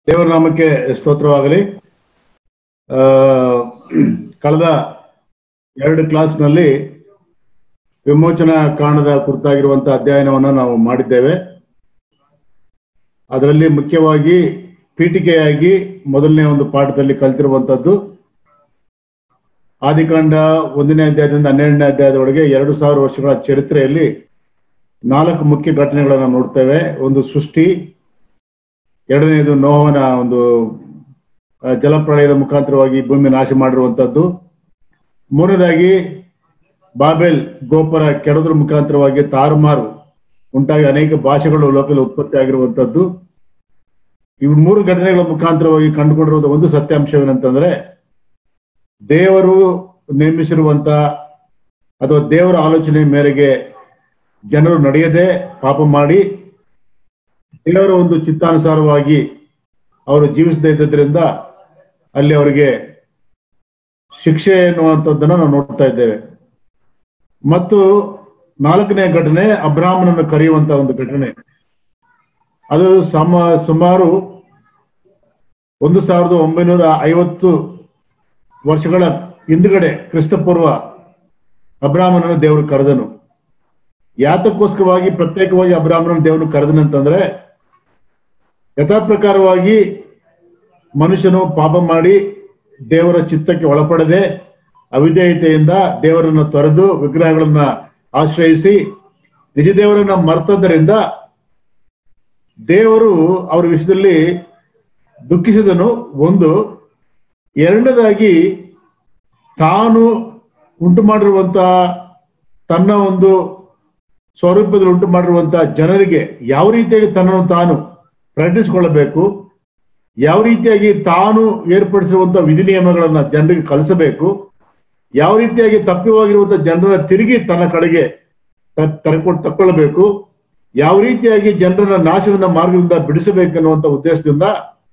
ದೇವರ ನಾಮಕ್ಕೆ ಸ್ತೋತ್ರವಾಗಲಿ ಆ, ಕಳೆದ ಎರಡು ಕ್ಲಾಸ್ನಲ್ಲಿ ವಿಮೋಚನಾ ಕಾಂಡದ ಕುರಿತಾಗಿರುವಂತಹ ಅಧ್ಯಯನವನ್ನು ನಾವು ಮಾಡಿದ್ದೇವೆ ಅದರಲ್ಲಿ ಮುಖ್ಯವಾಗಿ ಪೀಠಿಕೆಯಾಗಿ ಮೊದಲನೇ ಒಂದು ಪಾಠದಲ್ಲಿ ಕಲಿತಿರುವಂತದ್ದು ಆದಿಕಾಂಡ ಒಂದನೇ ಅಧ್ಯಾಯದಿಂದ ಹನ್ನೆರಡನೇ ಅಧ್ಯಾಯದೊಳಗೆ ಎರಡು ಸಾವಿರ ವರ್ಷಗಳ ಚರಿತ್ರೆಯಲ್ಲಿ ನಾಲ್ಕು ಮುಖ್ಯ ಘಟನೆಗಳನ್ನು ನೋಡ್ತೇವೆ ಒಂದು ಸೃಷ್ಟಿ ಎರಡನೇದು ನೋಹವನ ಒಂದು ಆ, ಜಲಪ್ರಳಯದ ಮುಖಾಂತರವಾಗಿ ಭೂಮಿ ನಾಶ ಮಾಡಿರುವಂತದ್ದು ಮೂರನೇದಾಗಿ ಬಾಬೆಲ್ ಗೋಪುರ ಕೆಡೋದ್ರ ಮುಖಾಂತರವಾಗಿ ತಾರುಮಾರು ಉಂಟಾಗಿ ಅನೇಕ ಭಾಷೆಗಳು ಲೋಕದಲ್ಲಿ ಉತ್ಪತ್ತಿ ಆಗಿರುವಂತದ್ದು ಇವು ಮೂರು ಘಟನೆಗಳ ಮುಖಾಂತರವಾಗಿ ಕಂಡುಕೊಂಡಿರುವಂತ ಒಂದು ಸತ್ಯಾಂಶವೇನಂತಂದ್ರೆ ದೇವರು ನೇಮಿಸಿರುವಂತ ಅಥವಾ ದೇವರ ಆಲೋಚನೆ ಮೇರೆಗೆ ಜನರು ನಡೆಯದೆ ಪಾಪ ಮಾಡಿ ದೇವರ ಒಂದು ಚಿತ್ತಾನುಸಾರವಾಗಿ ಅವರು ಜೀವಿಸದೇ ಇದ್ದದ್ರಿಂದ ಅಲ್ಲಿ ಅವರಿಗೆ ಶಿಕ್ಷೆ ಎನ್ನುವಂಥದ್ದನ್ನು ನಾವು ನೋಡ್ತಾ ಇದ್ದೇವೆ ಮತ್ತು ನಾಲ್ಕನೇ ಘಟನೆ ಅಬ್ರಾಹ್ಮನನ್ನು ಕರೆಯುವಂತ ಒಂದು ಘಟನೆ ಅದು ಸಮ ಸುಮಾರು ಒಂದು ಸಾವಿರದ ಒಂಬೈನೂರ ಐವತ್ತು ವರ್ಷಗಳ ಹಿಂದುಗಡೆ ಕ್ರಿಸ್ತಪೂರ್ವ ಅಬ್ರಾಹ್ಮನನ್ನು ದೇವರು ಕರೆದನು ಯಾತಕ್ಕೋಸ್ಕರವಾಗಿ ಪ್ರತ್ಯೇಕವಾಗಿ ಅಬ್ರಾಹ್ಮನನ್ನು ದೇವರು ಕರೆದನಂತಂದ್ರೆ ಯಥಾ ಪ್ರಕಾರವಾಗಿ ಮನುಷ್ಯನು ಪಾಪ ಮಾಡಿ ದೇವರ ಚಿತ್ತಕ್ಕೆ ಒಳಪಡದೆ ಅವಿಧೇಯತೆಯಿಂದ ದೇವರನ್ನು ತೊರೆದು ವಿಗ್ರಹಗಳನ್ನ ಆಶ್ರಯಿಸಿ ನಿಜ ದೇವರನ್ನ ಮರ್ತದ್ದರಿಂದ ದೇವರು ಅವರ ವಿಷಯದಲ್ಲಿ ದುಃಖಿಸಿದನು ಒಂದು ಎರಡನೇದಾಗಿ ತಾನು ಉಂಟು ಮಾಡಿರುವಂತಹ ತನ್ನ ಒಂದು ಸ್ವರೂಪದಲ್ಲಿ ಉಂಟು ಮಾಡಿರುವಂತಹ ಜನರಿಗೆ ಯಾವ ರೀತಿಯಾಗಿ ತನ್ನನ್ನು ತಾನು ಪ್ರಕಟಿಸಿಕೊಳ್ಳಬೇಕು ಯಾವ ರೀತಿಯಾಗಿ ತಾನು ಏರ್ಪಡಿಸಿರುವಂತಹ ವಿಧಿ ನಿಯಮಗಳನ್ನ ಜನರಿಗೆ ಕಲಿಸಬೇಕು ಯಾವ ರೀತಿಯಾಗಿ ತಪ್ಪಿ ಹೋಗಿರುವಂತಹ ಜನರ ತಿರುಗಿ ತನ್ನ ಕಡೆಗೆ ತ- ತರ್ಕೊಂಡು ತಕ್ಕೊಳ್ಬೇಕು ಯಾವ ರೀತಿಯಾಗಿ ಜನರನ್ನ ನಾಶದ ಮಾರ್ಗದಿಂದ ಬಿಡಿಸಬೇಕನ್ನುವಂತ ಉದ್ದೇಶದಿಂದ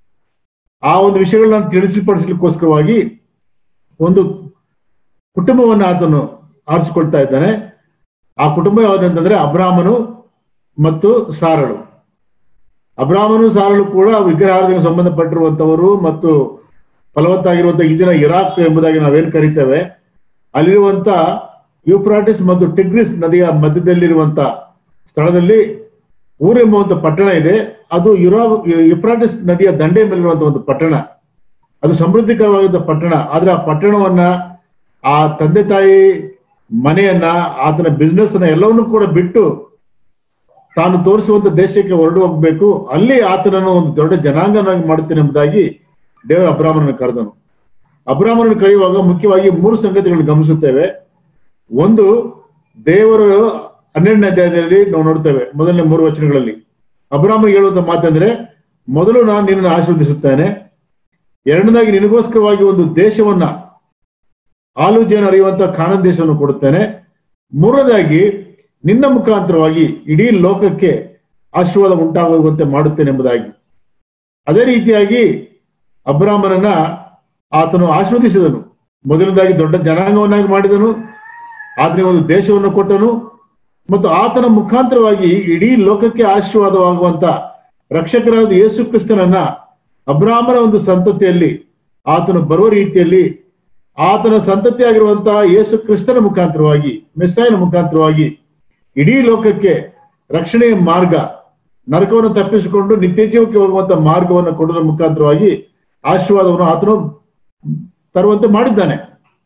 ಆ ಒಂದು ವಿಷಯಗಳನ್ನ ತಿಳಿಸಿಪಡಿಸಲಿಕ್ಕೋಸ್ಕರವಾಗಿ ಒಂದು ಕುಟುಂಬವನ್ನು ಆತನು ಆರಿಸಿಕೊಳ್ತಾ ಇದ್ದಾನೆ ಆ ಕುಟುಂಬ ಯಾವುದಂತಂದ್ರೆ ಅಬ್ರಾಹ್ಮನು ಮತ್ತು ಸಾರಳು ಅಬ್ರಾಹ್ಮನು ಸಾರಳು ಕೂಡ ವಿಗ್ರಹಾರದಿಂದ ಸಂಬಂಧಪಟ್ಟಿರುವಂತವರು ಮತ್ತು ಫಲವತ್ತಾಗಿರುವಂತಹ ಈ ದಿನ ಇರಾಕ್ ಎಂಬುದಾಗಿ ನಾವೇನ್ ಕರಿತೇವೆ ಅಲ್ಲಿರುವಂತ ಯೂಫ್ರಾಟಿಸ್ ಮತ್ತು ಟಿಗ್ರಿಸ್ ನದಿಯ ಮಧ್ಯದಲ್ಲಿರುವಂತ ಸ್ಥಳದಲ್ಲಿ ಊರು ಎಂಬುವಂತ ಪಟ್ಟಣ ಇದೆ ಅದು ಯುರಾ ಯುಫ್ರಾಟಿಸ್ ನದಿಯ ದಂಡೆ ಮೇಲಿರುವಂತ ಒಂದು ಪಟ್ಟಣ ಅದು ಸಮೃದ್ಧಿಕರವಾದ ಪಟ್ಟಣ ಆದ್ರೆ ಆ ಪಟ್ಟಣವನ್ನ ಆ ತಂದೆ ತಾಯಿ ಮನೆಯನ್ನ ಆತನ ಬಿಸ್ನೆಸ್ ಅನ್ನ ಎಲ್ಲವನ್ನೂ ಕೂಡ ಬಿಟ್ಟು ತಾನು ತೋರಿಸುವಂತ ದೇಶಕ್ಕೆ ಹೊರಡು ಹೋಗ್ಬೇಕು ಅಲ್ಲಿ ಆತನನ್ನು ಒಂದು ದೊಡ್ಡ ಜನಾಂಗನಾಗಿ ಮಾಡುತ್ತೇನೆ ಎಂಬುದಾಗಿ ದೇವರ ಅಬ್ರಾಹ್ಮಣನ ಕರೆದನು ಅಬ್ರಾಹ್ಮಣನ ಕರೆಯುವಾಗ ಮುಖ್ಯವಾಗಿ ಮೂರು ಸಂಗತಿಗಳನ್ನು ಗಮನಿಸುತ್ತೇವೆ ಒಂದು ದೇವರು ಹನ್ನೆರಡನೇ ಅಧ್ಯಾಯದಲ್ಲಿ ನಾವು ನೋಡ್ತೇವೆ ಮೊದಲನೇ ಮೂರು ವಚನಗಳಲ್ಲಿ ಅಬ್ರಾಹ್ಮ ಹೇಳುವಂತ ಮಾತಂದ್ರೆ ಮೊದಲು ನಾನು ನಿನ್ನನ್ನು ಆಶೀರ್ವದಿಸುತ್ತೇನೆ ಎರಡನೇದಾಗಿ ನಿನಗೋಸ್ಕರವಾಗಿ ಒಂದು ದೇಶವನ್ನ ಹಾಲು ಜೇನು ಅರಿಯುವಂತ ಕಾನನ್ ದೇಶವನ್ನು ಕೊಡುತ್ತೇನೆ ಮೂರನೇದಾಗಿ ನಿನ್ನ ಮುಖಾಂತರವಾಗಿ ಇಡೀ ಲೋಕಕ್ಕೆ ಆಶೀರ್ವಾದ ಉಂಟಾಗುವಂತೆ ಮಾಡುತ್ತೇನೆ ಎಂಬುದಾಗಿ ಅದೇ ರೀತಿಯಾಗಿ ಅಬ್ರಾಹ್ಮನನ್ನ ಆತನು ಆಶೀರ್ವದಿಸಿದನು ಮೊದಲನೇದಾಗಿ ದೊಡ್ಡ ಜನಾಂಗವನ್ನಾಗಿ ಮಾಡಿದನು ಆತನಿಗೆ ಒಂದು ದೇಶವನ್ನು ಕೊಟ್ಟನು ಮತ್ತು ಆತನ ಮುಖಾಂತರವಾಗಿ ಇಡೀ ಲೋಕಕ್ಕೆ ಆಶೀರ್ವಾದವಾಗುವಂತ ರಕ್ಷಕರಾದ ಯೇಸು ಕ್ರಿಸ್ತನನ್ನ ಅಬ್ರಾಹ್ಮನ ಒಂದು ಸಂತತಿಯಲ್ಲಿ ಆತನು ಬರುವ ರೀತಿಯಲ್ಲಿ ಆತನ ಸಂತತಿಯಾಗಿರುವಂತಹ ಯೇಸು ಕ್ರಿಸ್ತನ ಮುಖಾಂತರವಾಗಿ ಮೆಸ್ಸಾಯನ ಮುಖಾಂತರವಾಗಿ ಇಡೀ ಲೋಕಕ್ಕೆ ರಕ್ಷಣೆಯ ಮಾರ್ಗ ನರಕವನ್ನು ತಪ್ಪಿಸಿಕೊಂಡು ನಿತ್ಯ ಜೀವಕ್ಕೆ ಹೋಗುವಂತ ಮಾರ್ಗವನ್ನು ಕೊಡುವುದರ ಮುಖಾಂತರವಾಗಿ ಆಶೀರ್ವಾದವನ್ನು ಆತನು ತರುವಂತೆ ಮಾಡಿದ್ದಾನೆ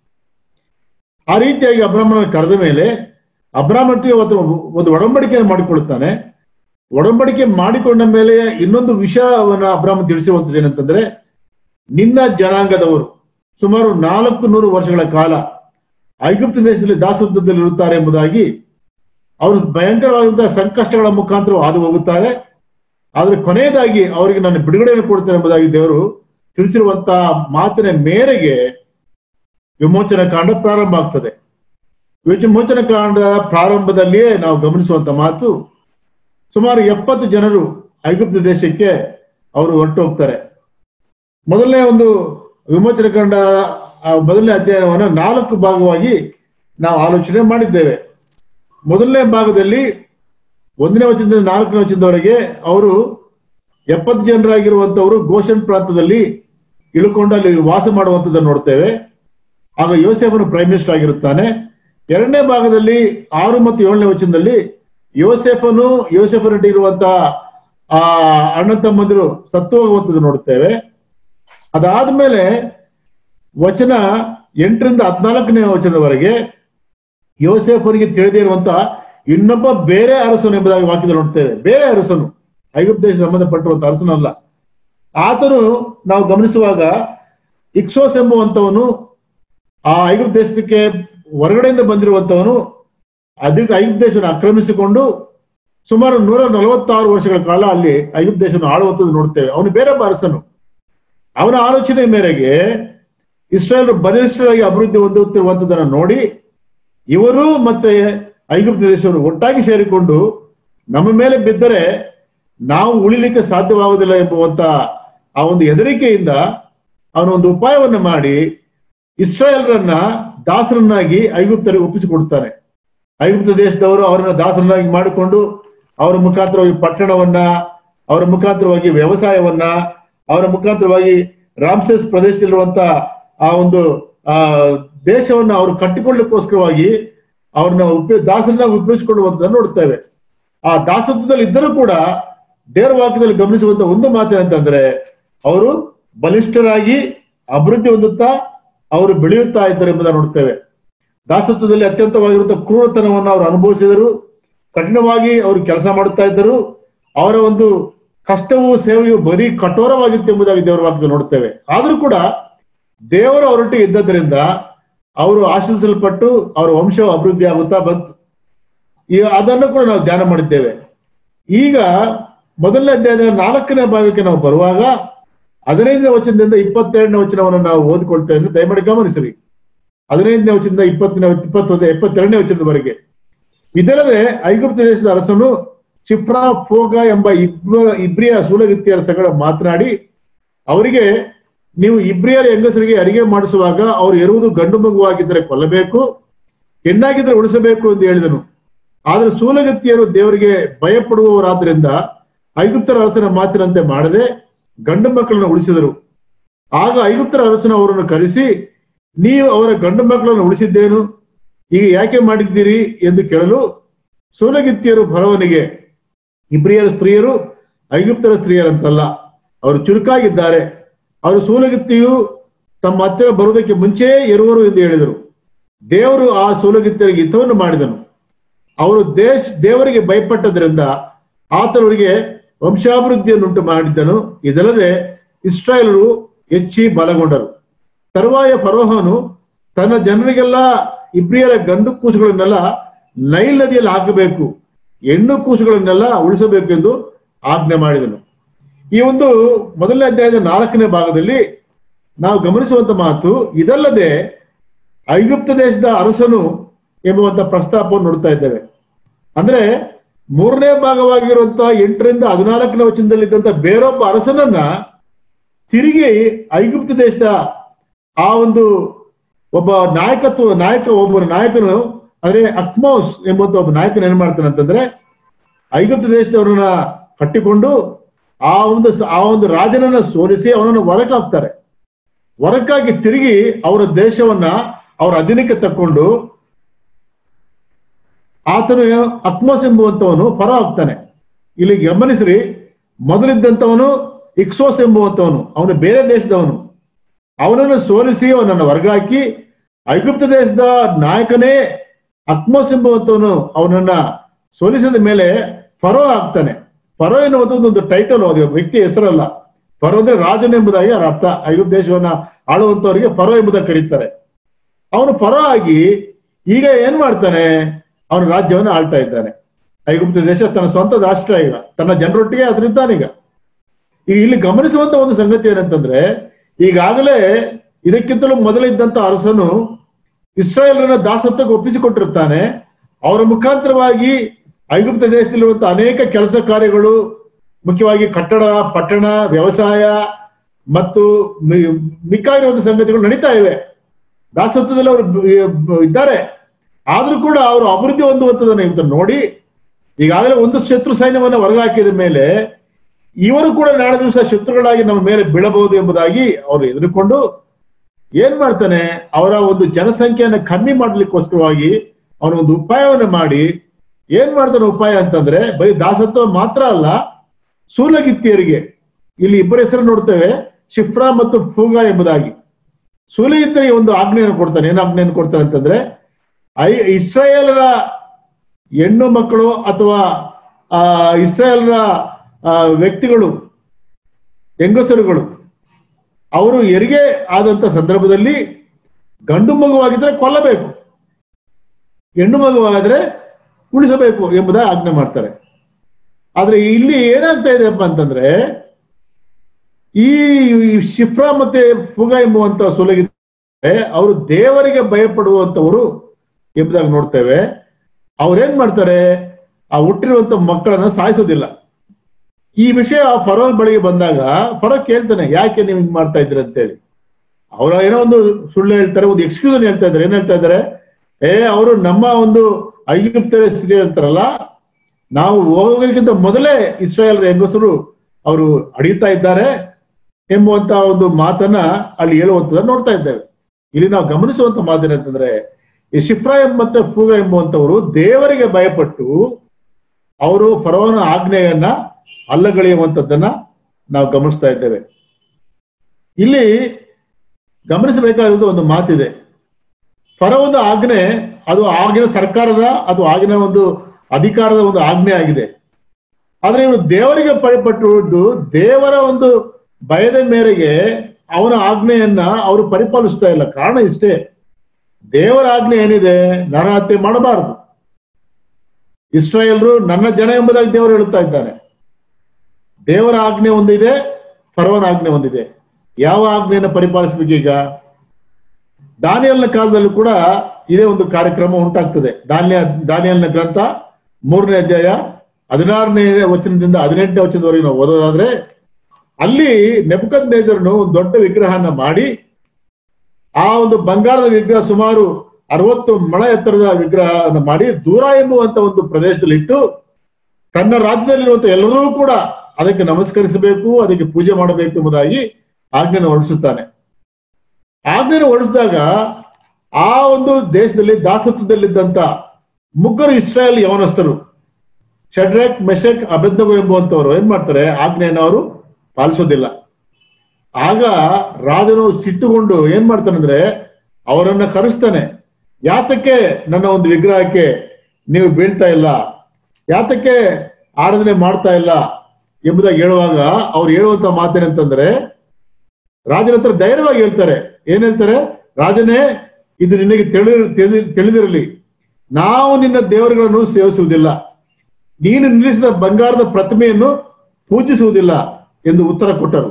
ಆ ರೀತಿಯಾಗಿ ಅಬ್ರಾಹ್ಮಣ ಕರೆದ ಮೇಲೆ ಅಬ್ರಾಹ್ಮಣಿಗೆ ಒಂದು ಒಡಂಬಡಿಕೆಯನ್ನು ಮಾಡಿಕೊಳ್ಳುತ್ತಾನೆ ಒಡಂಬಡಿಕೆ ಮಾಡಿಕೊಂಡ ಮೇಲೆ ಇನ್ನೊಂದು ವಿಷಯವನ್ನ ಅಬ್ರಾಹ್ಮಣ ತಿಳಿಸಿರುವಂತದ್ದು ಏನಂತಂದ್ರೆ ನಿನ್ನ ಜನಾಂಗದವರು ಸುಮಾರು ನಾಲ್ಕು ನೂರು ವರ್ಷಗಳ ಕಾಲ ಐಗುಪ್ತ ದೇಶದಲ್ಲಿ ದಾಸತ್ವದಲ್ಲಿ ಇರುತ್ತಾರೆ ಎಂಬುದಾಗಿ ಅವರು ಭಯಂಕರವಾದಂತಹ ಸಂಕಷ್ಟಗಳ ಮುಖಾಂತರ ಹಾದು ಹೋಗುತ್ತಾರೆ ಆದ್ರೆ ಕೊನೆಯದಾಗಿ ಅವರಿಗೆ ನಾನು ಬಿಡುಗಡೆಯನ್ನು ಕೊಡ್ತೇನೆ ಎಂಬುದಾಗಿ ದೇವರು ತಿಳಿಸಿರುವಂತಹ ಮಾತಿನ ಮೇರೆಗೆ ವಿಮೋಚನ ಕಾಂಡ ಪ್ರಾರಂಭ ಆಗ್ತದೆ ವಿಮೋಚನ ಕಾಂಡ ಪ್ರಾರಂಭದಲ್ಲಿಯೇ ನಾವು ಗಮನಿಸುವಂತ ಮಾತು ಸುಮಾರು ಎಪ್ಪತ್ತು ಜನರು ಐಗುಪ್ತ ದೇಶಕ್ಕೆ ಅವರು ಹೊರಟು ಹೋಗ್ತಾರೆ ಮೊದಲನೇ ಒಂದು ವಿಮೋಚನ ಕಂಡ ಆ ಮೊದಲನೇ ಅಧ್ಯಯನವನ್ನು ನಾಲ್ಕು ಭಾಗವಾಗಿ ನಾವು ಆಲೋಚನೆ ಮಾಡಿದ್ದೇವೆ ಮೊದಲನೇ ಭಾಗದಲ್ಲಿ ಒಂದನೇ ವಚನದಿಂದ ನಾಲ್ಕನೇ ವಚನದವರೆಗೆ ಅವರು ಎಪ್ಪತ್ತು ಜನರಾಗಿರುವಂತವರು ಗೋಷನ್ ಪ್ರಾಂತದಲ್ಲಿ ಇಳ್ಕೊಂಡು ಅಲ್ಲಿ ವಾಸ ಮಾಡುವಂತದ್ದನ್ನು ನೋಡ್ತೇವೆ ಆಗ ಯೋಸೆಫನು ಪ್ರೈಮ್ ಮಿನಿಸ್ಟರ್ ಆಗಿರುತ್ತಾನೆ ಎರಡನೇ ಭಾಗದಲ್ಲಿ ಆರು ಮತ್ತು ಏಳನೇ ವಚನದಲ್ಲಿ ಯೋಸೆಫನು ಯೋಸೆಫನೊಟ್ಟಿಗೆ ಇರುವಂತಹ ಆ ಅಣ್ಣ ತಮ್ಮಂದಿರು ಸತ್ತು ಹೋಗುವಂಥದ್ದು ನೋಡುತ್ತೇವೆ ಅದಾದ್ಮೇಲೆ ವಚನ ಎಂಟರಿಂದ ಹದಿನಾಲ್ಕನೇ ವಚನದವರೆಗೆ ಯೋಸೆಫನಿಗೆ ತಿಳಿದೇ ಇರುವಂತ ಇನ್ನೊಬ್ಬ ಬೇರೆ ಅರಸನು ಎಂಬುದಾಗಿ ವಾಕ್ಯದಲ್ಲಿ ನೋಡ್ತೇವೆ ಬೇರೆ ಅರಸನು ಐಗುಪ್ತ ದೇಶ ಸಂಬಂಧಪಟ್ಟಿರುವಂತ ಅರಸನಲ್ಲ ಆತನು ನಾವು ಗಮನಿಸುವಾಗ ಇಕ್ಸೋಸ್ ಎಂಬುವಂತವನು ಆ ಐಗುಪ್ತ ದೇಶಕ್ಕೆ ಹೊರಗಡೆಯಿಂದ ಬಂದಿರುವಂತವನು ಅದಕ್ಕೆ ಐಗುಪ್ತ ದೇಶವನ್ನು ಆಕ್ರಮಿಸಿಕೊಂಡು ಸುಮಾರು ನೂರ ನಲವತ್ತಾರು ವರ್ಷಗಳ ಕಾಲ ಅಲ್ಲಿ ಐಗುಪ್ತ ದೇಶವನ್ನು ಆಳುವಂಥದ್ದು ನೋಡ್ತೇವೆ ಅವನು ಬೇರೆ ಅರಸನು ಅವನ ಆಲೋಚನೆ ಮೇರೆಗೆ ಇಸ್ರೇಲ್ ಬಲಿಷ್ಠರಾಗಿ ಅಭಿವೃದ್ಧಿ ಹೊಂದುತ್ತಿರುವಂತದನ್ನು ನೋಡಿ ಇವರು ಮತ್ತೆ ಐಗುಪ್ತ ದೇಶವನ್ನು ಒಟ್ಟಾಗಿ ಸೇರಿಕೊಂಡು ನಮ್ಮ ಮೇಲೆ ಬಿದ್ದರೆ ನಾವು ಉಳಿಲಿಕ್ಕೆ ಸಾಧ್ಯವಾಗುವುದಿಲ್ಲ ಎಂಬುವಂತ ಆ ಒಂದು ಹೆದರಿಕೆಯಿಂದ ಅವನ ಒಂದು ಉಪಾಯವನ್ನು ಮಾಡಿ ಇಸ್ರಾಯೇಲ್ರನ್ನ ದಾಸರನ್ನಾಗಿ ಐಗುಪ್ತರಿಗೆ ಒಪ್ಪಿಸಿಕೊಡ್ತಾನೆ ಐಗುಪ್ತ ದೇಶದವರು ಅವರನ್ನ ದಾಸರನ್ನಾಗಿ ಮಾಡಿಕೊಂಡು ಅವರ ಮುಖಾಂತರವಾಗಿ ಪಟ್ಟಣವನ್ನ ಅವರ ಮುಖಾಂತರವಾಗಿ ವ್ಯವಸಾಯವನ್ನ ಅವರ ಮುಖಾಂತರವಾಗಿ ರಾಮ್ಸೆಸ್ ಪ್ರದೇಶದಲ್ಲಿರುವಂತ ಆ ಒಂದು ಆ ದೇಶವನ್ನ ಅವರು ಕಟ್ಟಿಕೊಳ್ಳಲಿಕ್ಕೋಸ್ಕರವಾಗಿ ಅವ್ರನ್ನ ಉಪಯೋಗ ದಾಸರನ್ನ ಉಪಯೋಗಿಸಿಕೊಳ್ಳುವಂತದನ್ನು ನೋಡ್ತೇವೆ ಆ ದಾಸತ್ವದಲ್ಲಿ ಇದ್ದರೂ ಕೂಡ ದೇವರ ವಾಕ್ಯದಲ್ಲಿ ಗಮನಿಸುವಂತ ಒಂದು ಮಾತೇನಂತಂದ್ರೆ ಅವರು ಬಲಿಷ್ಠರಾಗಿ ಅಭಿವೃದ್ಧಿ ಹೊಂದುತ್ತಾ ಅವರು ಬೆಳೆಯುತ್ತಾ ಇದ್ದಾರೆ ಎಂಬುದನ್ನು ನೋಡ್ತೇವೆ ದಾಸತ್ವದಲ್ಲಿ ಅತ್ಯಂತವಾಗಿರುವಂತಹ ಕ್ರೂರತನವನ್ನು ಅವರು ಅನುಭವಿಸಿದರು ಕಠಿಣವಾಗಿ ಅವರು ಕೆಲಸ ಮಾಡುತ್ತಾ ಇದ್ದರು ಅವರ ಒಂದು ಕಷ್ಟವೂ ಸೇವೆಯು ಬರೀ ಕಠೋರವಾಗಿತ್ತು ಎಂಬುದಾಗಿ ದೇವರ ವಾಕ್ಯದಲ್ಲಿ ನೋಡ್ತೇವೆ ಆದ್ರೂ ಕೂಡ ದೇವರು ಅವರೊಟ್ಟಿಗೆ ಇದ್ದದ್ರಿಂದ ಅವರು ಆಶ್ರಯಿಸಲ್ಪಟ್ಟು ಅವರ ವಂಶವು ಅಭಿವೃದ್ಧಿ ಆಗುತ್ತಾ ಬಂತು ಈಗ ಅದನ್ನು ಕೂಡ ನಾವು ಧ್ಯಾನ ಮಾಡಿದ್ದೇವೆ ಈಗ ಮೊದಲನೇ ಅಧ್ಯಾಯದ ನಾಲ್ಕನೇ ಭಾಗಕ್ಕೆ ನಾವು ಬರುವಾಗ ಹದಿನೈದನೇ ವಚನದಿಂದ ಇಪ್ಪತ್ತೆರಡನೇ ವಚನವನ್ನು ನಾವು ಓದಿಕೊಳ್ತೇವೆ ದಯಮಾಡಿ ಗಮನಿಸಿರಿ ಹದಿನೈದನೇ ವಚನದಿಂದ ಇಪ್ಪತ್ತನೇ ಇಪ್ಪತ್ತೊಂದು ಎಪ್ಪತ್ತೆರಡನೇ ವಚನದವರೆಗೆ ಇದಲ್ಲದೆ ಐಗುಪ್ತ ದೇಶದ ಅರಸನು ಚಿಪ್ರಾ ಫೋಗ ಎಂಬ ಇಬ್ಬ ಇಬ್ರಿಯ ಸೂಲಗಿತ್ತಿಯರ ಸಂಗಡ ಮಾತನಾಡಿ ಅವರಿಗೆ ನೀವು ಇಬ್ರಿಯರ ಹೆಂಗಸರಿಗೆ ಅಡಿಗೆ ಮಾಡಿಸುವಾಗ ಅವರು ಎರುವುದು ಗಂಡು ಮಗುವಾಗಿದ್ದರೆ ಕೊಲ್ಲಬೇಕು ಹೆಣ್ಣಾಗಿದ್ದರೆ ಉಳಿಸಬೇಕು ಎಂದು ಹೇಳಿದನು ಆದ್ರೆ ಸೂಲಗತ್ತಿಯರು ದೇವರಿಗೆ ಭಯಪಡುವವರಾದ್ರಿಂದ ಐಗುಪ್ತರ ಅರಸನ ಮಾತಿನಂತೆ ಮಾಡದೆ ಗಂಡು ಮಕ್ಕಳನ್ನು ಉಳಿಸಿದರು ಆಗ ಐಗುಪ್ತರ ಅರಸನ ಅವರನ್ನು ಕರೆಸಿ ನೀವು ಅವರ ಗಂಡು ಮಕ್ಕಳನ್ನು ಉಳಿಸಿದ್ದೇನು ಈಗ ಯಾಕೆ ಮಾಡಿದ್ದೀರಿ ಎಂದು ಕೇಳಲು ಸೂಲಗಿತ್ತಿಯರು ಭರವನಿಗೆ ಇಬ್ರಿಯರ ಸ್ತ್ರೀಯರು ಐಗುಪ್ತರ ಸ್ತ್ರೀಯರಂತಲ್ಲ ಅವರು ಚುರುಕಾಗಿದ್ದಾರೆ ಅವರು ಸೂಲಗಿತ್ತಿಯು ತಮ್ಮ ಹತ್ತಿರ ಬರುವುದಕ್ಕೆ ಮುಂಚೆಯೇ ಇರುವರು ಎಂದು ಹೇಳಿದರು ದೇವರು ಆ ಸೂಲಗಿತ್ತಿಯರಿಗೆ ಹಿತವನ್ನು ಮಾಡಿದನು ಅವರು ದೇಶ ದೇವರಿಗೆ ಭಯಪಟ್ಟದ್ರಿಂದ ಆತನವರಿಗೆ ವಂಶಾಭಿವೃದ್ಧಿಯನ್ನುಂಟು ಮಾಡಿದ್ದನು ಇದಲ್ಲದೆ ಇಸ್ರಾಯೇಲರು ಹೆಚ್ಚಿ ಬಲಗೊಂಡರು ತರುವಾಯ ಫರೋಹನು ತನ್ನ ಜನರಿಗೆಲ್ಲ ಇಬ್ರಿಯರ ಗಂಡು ಕೂಸುಗಳನ್ನೆಲ್ಲ ನೈಲ್ ನದಿಯಲ್ಲಿ ಹಾಕಬೇಕು ಹೆಣ್ಣು ಕೂಸುಗಳನ್ನೆಲ್ಲ ಉಳಿಸಬೇಕೆಂದು ಆಜ್ಞೆ ಮಾಡಿದನು ಈ ಒಂದು ಮೊದಲನೇ ಅಧ್ಯಾಯದ ನಾಲ್ಕನೇ ಭಾಗದಲ್ಲಿ ನಾವು ಗಮನಿಸುವಂತ ಮಾತು ಇದಲ್ಲದೆ ಐಗುಪ್ತ ದೇಶದ ಅರಸನು ಎಂಬುವಂತ ಪ್ರಸ್ತಾಪವನ್ನು ನೋಡ್ತಾ ಇದ್ದೇವೆ ಅಂದ್ರೆ ಮೂರನೇ ಭಾಗವಾಗಿರುವಂತಹ ಎಂಟರಿಂದ ಹದಿನಾಲ್ಕನೇ ವಚನದಲ್ಲಿದ್ದಂತ ಬೇರೊಬ್ಬ ಅರಸನನ್ನ ತಿರುಗಿ ಐಗುಪ್ತ ದೇಶದ ಆ ಒಂದು ಒಬ್ಬ ನಾಯಕತ್ವ ನಾಯಕ ಒಬ್ಬ ನಾಯಕನು ಅಂದ್ರೆ ಅಕ್ಮೋಸ್ ಎಂಬಂತ ಒಬ್ಬ ನಾಯಕನ ಏನ್ ಮಾಡ್ತಾನೆ ಅಂತಂದ್ರೆ ಐಗುಪ್ತ ದೇಶದವರನ್ನ ಕಟ್ಟಿಕೊಂಡು ಆ ಒಂದು ಆ ಒಂದು ರಾಜನನ್ನ ಸೋಲಿಸಿ ಅವನನ್ನು ಹೊರಕಾಕ್ತಾರೆ ಹೊರಕಾಗಿ ತಿರುಗಿ ಅವರ ದೇಶವನ್ನ ಅವರ ಅಧೀನಕ್ಕೆ ತಕ್ಕೊಂಡು ಆತನು ಅಕ್ಮೋಸ್ ಎಂಬುವಂತವನು ಪರ ಆಗ್ತಾನೆ ಇಲ್ಲಿ ಗಮನಿಸ್ರಿ ಮೊದಲಿದ್ದಂಥವನು ಇಕ್ಸೋಸ್ ಎಂಬುವಂತವನು ಅವನು ಬೇರೆ ದೇಶದವನು ಅವನನ್ನು ಸೋಲಿಸಿ ಅವನನ್ನು ಹೊರಗಾಕಿ ಐಗುಪ್ತ ದೇಶದ ನಾಯಕನೇ ಅಕ್ಮೋಸ್ ಎಂಬುವಂತವನು ಅವನನ್ನ ಸೋಲಿಸಿದ ಮೇಲೆ ಫರೋ ಆಗ್ತಾನೆ ಫರೋ ಎನ್ನುವಂಥದ್ದು ಒಂದು ಟೈಟಲ್ ಅದು ವ್ಯಕ್ತಿ ಹೆಸರಲ್ಲ ಫರೋ ಅಂದ್ರೆ ರಾಜನ ಎಂಬುದಾಗಿ ಅದರ ಅರ್ಥ ಐಗುಪ್ತ ದೇಶವನ್ನ ಆಳುವಂತವರಿಗೆ ಫರೋ ಎಂಬುದಾಗಿ ಕರೀತಾರೆ ಅವನು ಫರೋ ಆಗಿ ಈಗ ಏನ್ ಮಾಡ್ತಾನೆ ಅವನು ರಾಜ್ಯವನ್ನು ಆಳ್ತಾ ಇದ್ದಾನೆ ಐಗುಪ್ತ ದೇಶ ತನ್ನ ಸ್ವಂತ ರಾಷ್ಟ್ರ ಈಗ ತನ್ನ ಜನರೊಟ್ಟಿಗೆ ಅದರಿದ್ದಾನೀಗ ಈಗ ಇಲ್ಲಿ ಗಮನಿಸುವಂತ ಒಂದು ಸಂಗತಿ ಏನಂತಂದ್ರೆ ಈಗಾಗಲೇ ಇದಕ್ಕಿಂತಲೂ ಮೊದಲಿದ್ದಂತ ಅರಸನು ಇಸ್ರಾಯೇಲರನ್ನ ದಾಸತ್ವಕ್ಕೆ ಒಪ್ಪಿಸಿಕೊಟ್ಟಿರ್ತಾನೆ ಅವರ ಮುಖಾಂತರವಾಗಿ ಐಗುಪ್ತ ದೇಶದಲ್ಲಿರುವಂತಹ ಅನೇಕ ಕೆಲಸ ಕಾರ್ಯಗಳು ಮುಖ್ಯವಾಗಿ ಕಟ್ಟಡ ಪಟ್ಟಣ ವ್ಯವಸಾಯ ಮತ್ತು ಮಿಕ್ಕಾಗಿರುವಂತಹ ಸಂಗತಿಗಳು ನಡೀತಾ ಇವೆ ದಾಸತ್ವದಲ್ಲಿ ಅವರು ಇದ್ದಾರೆ ಆದ್ರೂ ಕೂಡ ಅವರು ಅಭಿವೃದ್ಧಿ ಹೊಂದುವಂಥದ್ದನ್ನು ಇವತ್ತು ನೋಡಿ ಈಗಾಗಲೇ ಒಂದು ಶತ್ರು ಸೈನ್ಯವನ್ನ ಹೊರಗಾಕಿದ ಮೇಲೆ ಇವರು ಕೂಡ ನಾಳೆ ದಿವಸ ಶತ್ರುಗಳಾಗಿ ನಮ್ಮ ಮೇಲೆ ಬೀಳಬಹುದು ಎಂಬುದಾಗಿ ಅವರು ಎದುರುಕೊಂಡು ಏನ್ ಮಾಡ್ತಾನೆ ಅವರ ಒಂದು ಜನಸಂಖ್ಯೆಯನ್ನು ಕಮ್ಮಿ ಮಾಡ್ಲಿಕ್ಕೋಸ್ಕರವಾಗಿ ಅವನ ಒಂದು ಉಪಾಯವನ್ನು ಮಾಡಿ ಏನ್ ಮಾಡ್ತಾನೆ ಉಪಾಯ ಅಂತಂದ್ರೆ ಬರೀ ದಾಸತ್ವ ಮಾತ್ರ ಅಲ್ಲ ಸೂಲಗಿತ್ತಿಯರಿಗೆ ಇಲ್ಲಿ ಇಬ್ಬರ ಹೆಸರು ನೋಡ್ತೇವೆ ಶಿಫ್ರಾ ಮತ್ತು ಫೂಗಾ ಎಂಬುದಾಗಿ ಸೂಲಗಿತ್ತಿಯರಿಗೆ ಒಂದು ಆಜ್ಞೆಯನ್ನು ಕೊಡ್ತಾನೆ ಏನು ಆಜ್ಞೆಯನ್ನು ಕೊಡ್ತಾನೆ ಅಂತಂದ್ರೆ ಐ ಇಸ್ರಾಯೇಲರ ಹೆಣ್ಣು ಮಕ್ಕಳು ಅಥವಾ ಆ ಇಸ್ರಾಯೇಲರ ಆ, ವ್ಯಕ್ತಿಗಳು ಹೆಂಗಸರುಗಳು ಅವರು ಹೆರಿಗೆ ಆದಂತ ಸಂದರ್ಭದಲ್ಲಿ ಗಂಡು ಮಗುವಾಗಿದ್ರೆ ಕೊಲ್ಲಬೇಕು ಹೆಣ್ಣು ಮಗುವಾದ್ರೆ ಉಳಿಸಬೇಕು ಎಂಬುದ ಆಜ್ಞೆ ಮಾಡ್ತಾರೆ ಆದ್ರೆ ಇಲ್ಲಿ ಏನಾಗ್ತಾ ಇದೆಯಪ್ಪ ಅಂತಂದ್ರೆ ಈ ಶಿಫ್ರಾ ಮತ್ತೆ ಫುಗ ಎಂಬುವಂತ ಸುಲಗಿ ಅವರು ದೇವರಿಗೆ ಭಯಪಡುವಂತವರು ಎಂಬುದಾಗಿ ನೋಡ್ತೇವೆ ಅವ್ರೇನ್ ಮಾಡ್ತಾರೆ ಆ ಹುಟ್ಟಿರುವಂತ ಮಕ್ಕಳನ್ನ ಸಾಯಿಸೋದಿಲ್ಲ ಈ ವಿಷಯ ಫರೋಲ್ ಬಳಿಗೆ ಬಂದಾಗ ಫರೋ ಕೇಳ್ತಾನೆ ಯಾಕೆ ನೀವು ಹಿಂಗ್ ಮಾಡ್ತಾ ಇದ್ದೀರ ಅಂತೇಳಿ ಅವರ ಏನೋ ಒಂದು ಸುಳ್ಳು ಹೇಳ್ತಾರೆ ಒಂದು ಎಕ್ಸ್ಕ್ಯೂಸ್ ಅನ್ನು ಹೇಳ್ತಾ ಇದ್ದಾರೆ ಏನ್ ಹೇಳ್ತಾ ಇದ್ದಾರೆ ಏ ಅವರು ನಮ್ಮ ಒಂದು ಐಗುಪ್ತರ ಸ್ಥಿತಿ ಅಂತಾರಲ್ಲ ನಾವು ಹೋಗೋದಕ್ಕಿಂತ ಮೊದಲೇ ಇಸ್ರಾಯೇಲ್ ಹೆಂಗಸರು ಅವರು ಅಡಿಯುತ್ತಾ ಇದ್ದಾರೆ ಎಂಬುವಂತ ಒಂದು ಮಾತನ್ನ ಅಲ್ಲಿ ಹೇಳುವಂತದನ್ನ ನೋಡ್ತಾ ಇದ್ದೇವೆ ಇಲ್ಲಿ ನಾವು ಗಮನಿಸುವಂತ ಮಾತೇನಂತಂದ್ರೆ ಈ ಶಿಫ್ರಾಯಂ ಮತ್ತೆ ಫೂಗ ಎಂಬುವಂತವರು ದೇವರಿಗೆ ಭಯಪಟ್ಟು ಅವರು ಫರೋನ ಆಜ್ಞೆಯನ್ನ ಅಲ್ಲಗಳೆಯುವಂಥದ್ದನ್ನ ನಾವು ಗಮನಿಸ್ತಾ ಇದ್ದೇವೆ ಇಲ್ಲಿ ಗಮನಿಸಬೇಕಾಗಿರುವುದು ಒಂದು ಮಾತಿದೆ ಫರೋನ ಆಜ್ಞೆ ಅದು ಆಗಿನ ಸರ್ಕಾರದ ಅದು ಆಗಿನ ಒಂದು ಅಧಿಕಾರದ ಒಂದು ಆಜ್ಞೆ ಆಗಿದೆ ಆದ್ರೆ ಇವರು ದೇವರಿಗೆ ಭಯಪಟ್ಟು ದೇವರ ಒಂದು ಭಯದ ಮೇರೆಗೆ ಅವನ ಆಜ್ಞೆಯನ್ನ ಅವರು ಪರಿಪಾಲಿಸ್ತಾ ಇಲ್ಲ ಕಾರಣ ಇಷ್ಟೇ ದೇವರ ಆಜ್ಞೆ ಏನಿದೆ ನರಹತ್ಯೆ ಮಾಡಬಾರದು ಇಸ್ರಾಯೇಲ್ರು ನನ್ನ ಜನ ಎಂಬುದಾಗಿ ದೇವರು ಹೇಳುತ್ತಾ ಇದ್ದಾನೆ ದೇವರ ಆಜ್ಞೆ ಒಂದಿದೆ ಫರೋನ ಆಜ್ಞೆ ಒಂದಿದೆ ಯಾವ ಆಜ್ಞೆಯನ್ನು ಪರಿಪಾಲಿಸಬೇಕೀಗ ದಾನಿಯಲ್ನ ಕಾಲದಲ್ಲೂ ಕೂಡ ಇದೇ ಒಂದು ಕಾರ್ಯಕ್ರಮ ಉಂಟಾಗ್ತದೆ ದಾನಿಯ ದಾನಿಯಲ್ನ ಗ್ರಂಥ ಮೂರನೇ ಅಧ್ಯಾಯ ಹದಿನಾರನೇ ವಚನದಿಂದ ಹದಿನೆಂಟನೇ ವಚನದವರೆಗೆ ನಾವು ಓದೋದಾದ್ರೆ ಅಲ್ಲಿ ನೆಪಕದ್ ನೇಜರ್ನು ಒಂದು ದೊಡ್ಡ ವಿಗ್ರಹನ ಮಾಡಿ ಆ ಒಂದು ಬಂಗಾರದ ವಿಗ್ರಹ ಸುಮಾರು ಅರವತ್ತು ಮಳ ಎತ್ತರದ ವಿಗ್ರಹವನ್ನು ಮಾಡಿ ದೂರ ಎನ್ನುವಂತ ಒಂದು ಪ್ರದೇಶದಲ್ಲಿ ಇಟ್ಟು ತನ್ನ ರಾಜ್ಯದಲ್ಲಿರುವಂತ ಎಲ್ಲರೂ ಕೂಡ ಅದಕ್ಕೆ ನಮಸ್ಕರಿಸಬೇಕು ಅದಕ್ಕೆ ಪೂಜೆ ಮಾಡಬೇಕು ಎಂಬುದಾಗಿ ಆಜ್ಞೆಯನ್ನು ಹೊರಡಿಸುತ್ತಾನೆ ಆಜ್ಞೆಯನ್ನು ಹೊರಡಿಸಿದಾಗ ಆ ಒಂದು ದೇಶದಲ್ಲಿ ದಾಸತ್ವದಲ್ಲಿದ್ದಂತ ಮುಗ್ಗರು ಇಸ್ರಾಯೇಲ್ ಯವನಸ್ಥರು ಶಡ್ರೆಕ್ ಮೆಶಕ್ ಅಬೆದ್ನಗು ಎಂಬುವಂತವರು ಏನ್ ಮಾಡ್ತಾರೆ ಆಜ್ಞೆಯನ್ನು ಅವರು ಪಾಲಿಸೋದಿಲ್ಲ ಆಗ ರಾಜನು ಸಿಟ್ಟುಕೊಂಡು ಏನ್ ಮಾಡ್ತಾನಂದ್ರೆ ಅವರನ್ನ ಕರೆಸ್ತಾನೆ ಯಾತಕ್ಕೆ ನನ್ನ ಒಂದು ವಿಗ್ರಹಕ್ಕೆ ನೀವು ಬೀಳ್ತಾ ಇಲ್ಲ ಯಾತಕ್ಕೆ ಆರಾಧನೆ ಮಾಡ್ತಾ ಇಲ್ಲ ಎಂಬುದಾಗಿ ಹೇಳುವಾಗ ಅವ್ರು ಹೇಳುವಂತ ಮಾತೇನಂತಂದ್ರೆ ರಾಜನ ಹತ್ರ ಧೈರ್ಯವಾಗಿ ಹೇಳ್ತಾರೆ ಏನ್ ಹೇಳ್ತಾರೆ ರಾಜನೇ ಇದು ನಿನಗೆ ತಿಳಿ ತಿಳಿ- ತಿಳಿದಿರಲಿ ನಾವು ನಿನ್ನ ದೇವರುಗಳನ್ನು ಸೇವಿಸುವುದಿಲ್ಲ ನೀನು ನಿಲ್ಲಿಸಿದ ಬಂಗಾರದ ಪ್ರತಿಮೆಯನ್ನು ಪೂಜಿಸುವುದಿಲ್ಲ ಎಂದು ಉತ್ತರ ಕೊಟ್ಟರು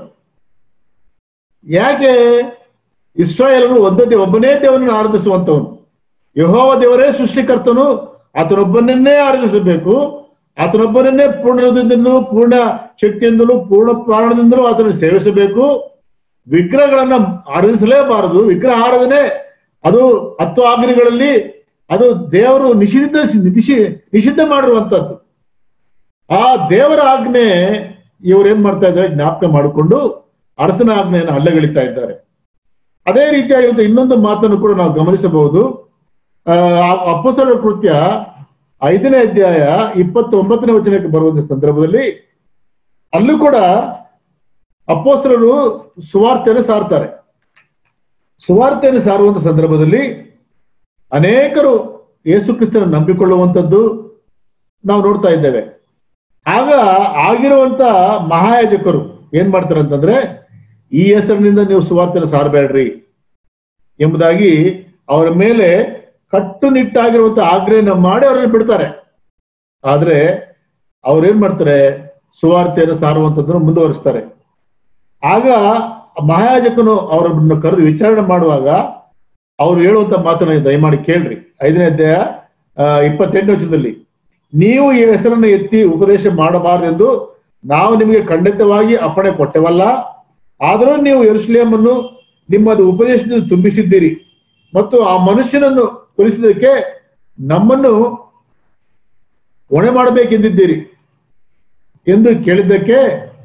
ಯಾಕೆ ಇಸ್ರಾಯೇಲರು ಒಂದೇ ಒಬ್ಬನೇ ದೇವರನ್ನು ಆರಾಧಿಸುವಂತವನು ಯಹೋವ ದೇವರೇ ಸೃಷ್ಟಿಕರ್ತನು ಆತನೊಬ್ಬನನ್ನೇ ಆರಾಧಿಸಬೇಕು ಆತನೊಬ್ಬನನ್ನೇ ಪೂರ್ಣ ಹೃದಯದಿಂದಲೂ ಪೂರ್ಣ ಶಕ್ತಿಯಿಂದಲೂ ಪೂರ್ಣ ಪ್ರಾಣದಿಂದಲೂ ಆತನ ಸೇವಿಸಬೇಕು ವಿಗ್ರಹಗಳನ್ನ ಆರಾಧಿಸಲೇಬಾರದು ವಿಗ್ರಹ ಆರಾಧನೆ ಅದು ಹತ್ತು ಆಜ್ಞೆಗಳಲ್ಲಿ ಅದು ದೇವರು ನಿಷಿದ್ಧ ನಿಷಿ ನಿಷಿದ್ಧ ಮಾಡಿರುವಂತದ್ದು ಆ ದೇವರ ಆಜ್ಞೆ ಇವ್ರು ಏನ್ ಮಾಡ್ತಾ ಇದ್ದಾರೆ ಜ್ಞಾಪಕ ಮಾಡಿಕೊಂಡು ಅರಸನ ಆಜ್ಞೆಯನ್ನು ಅಲ್ಲಗಳಿತಾ ಇದ್ದಾರೆ ಅದೇ ರೀತಿಯಾಗಿರುತ್ತೆ ಇನ್ನೊಂದು ಮಾತನ್ನು ಕೂಡ ನಾವು ಗಮನಿಸಬಹುದು ಅಪ್ಪಸರ ಕೃತ್ಯ ಐದನೇ ಅಧ್ಯಾಯ ಇಪ್ಪತ್ತೊಂಬತ್ತನೇ ವಚನಕ್ಕೆ ಬರುವಂತ ಸಂದರ್ಭದಲ್ಲಿ ಅಲ್ಲೂ ಕೂಡ ಅಪ್ಪೋಸ್ತರರು ಸುವಾರ್ತೆಯನ್ನು ಸಾರ್ತಾರೆ ಸುವಾರ್ತೆಯನ್ನು ಸಾರುವಂತ ಸಂದರ್ಭದಲ್ಲಿ ಅನೇಕರು ಯೇಸು ಕ್ರಿಸ್ತನ ನಂಬಿಕೊಳ್ಳುವಂಥದ್ದು ನಾವು ನೋಡ್ತಾ ಇದ್ದೇವೆ ಆಗ ಆಗಿರುವಂತ ಮಹಾಯಾಜಕರು ಏನ್ ಮಾಡ್ತಾರೆ ಅಂತಂದ್ರೆ ಈ ಹೆಸರಿನಿಂದ ನೀವು ಸುವಾರ್ತೆನ ಸಾರಬೇಡ್ರಿ ಎಂಬುದಾಗಿ ಅವರ ಮೇಲೆ ಕಟ್ಟುನಿಟ್ಟಾಗಿರುವಂತ ಆಜ್ಞೆಯನ್ನ ಮಾಡಿ ಅವರನ್ನು ಬಿಡ್ತಾರೆ ಆದ್ರೆ ಅವ್ರೇನ್ ಮಾಡ್ತಾರೆ ಸುವಾರ್ತೆಯನ್ನು ಸಾರುವಂತದ್ದನ್ನು ಮುಂದುವರಿಸ್ತಾರೆ ಆಗ ಮಹಾಯಾಜಕನು ಅವರನ್ನು ಕರೆದು ವಿಚಾರಣೆ ಮಾಡುವಾಗ ಅವ್ರು ಹೇಳುವಂತ ಮಾತನ್ನ ದಯಮಾಡಿ ಕೇಳ್ರಿ ಐದನೇ ಅಧ್ಯಾಯ ಇಪ್ಪತ್ತೆಂಟು ವರ್ಷದಲ್ಲಿ ನೀವು ಈ ಹೆಸರನ್ನು ಎತ್ತಿ ಉಪದೇಶ ಮಾಡಬಾರದೆಂದು ನಾವು ನಿಮಗೆ ಖಂಡಿತವಾಗಿ ಅಪ್ಪಣೆ ಕೊಟ್ಟೆವಲ್ಲ ಆದರೂ ನೀವು ಯೆರೂಸಲೇಮನ್ನು ನಿಮ್ಮದು ಉಪದೇಶದಿಂದ ತುಂಬಿಸಿದ್ದೀರಿ ಮತ್ತು ಆ ಮನುಷ್ಯನನ್ನು ಕೊಲಿಸಿದಕ್ಕೆ ನಮ್ಮನ್ನು ಹೊಣೆ ಮಾಡಬೇಕೆಂದಿದ್ದೀರಿ ಎಂದು ಕೇಳಿದ್ದಕ್ಕೆ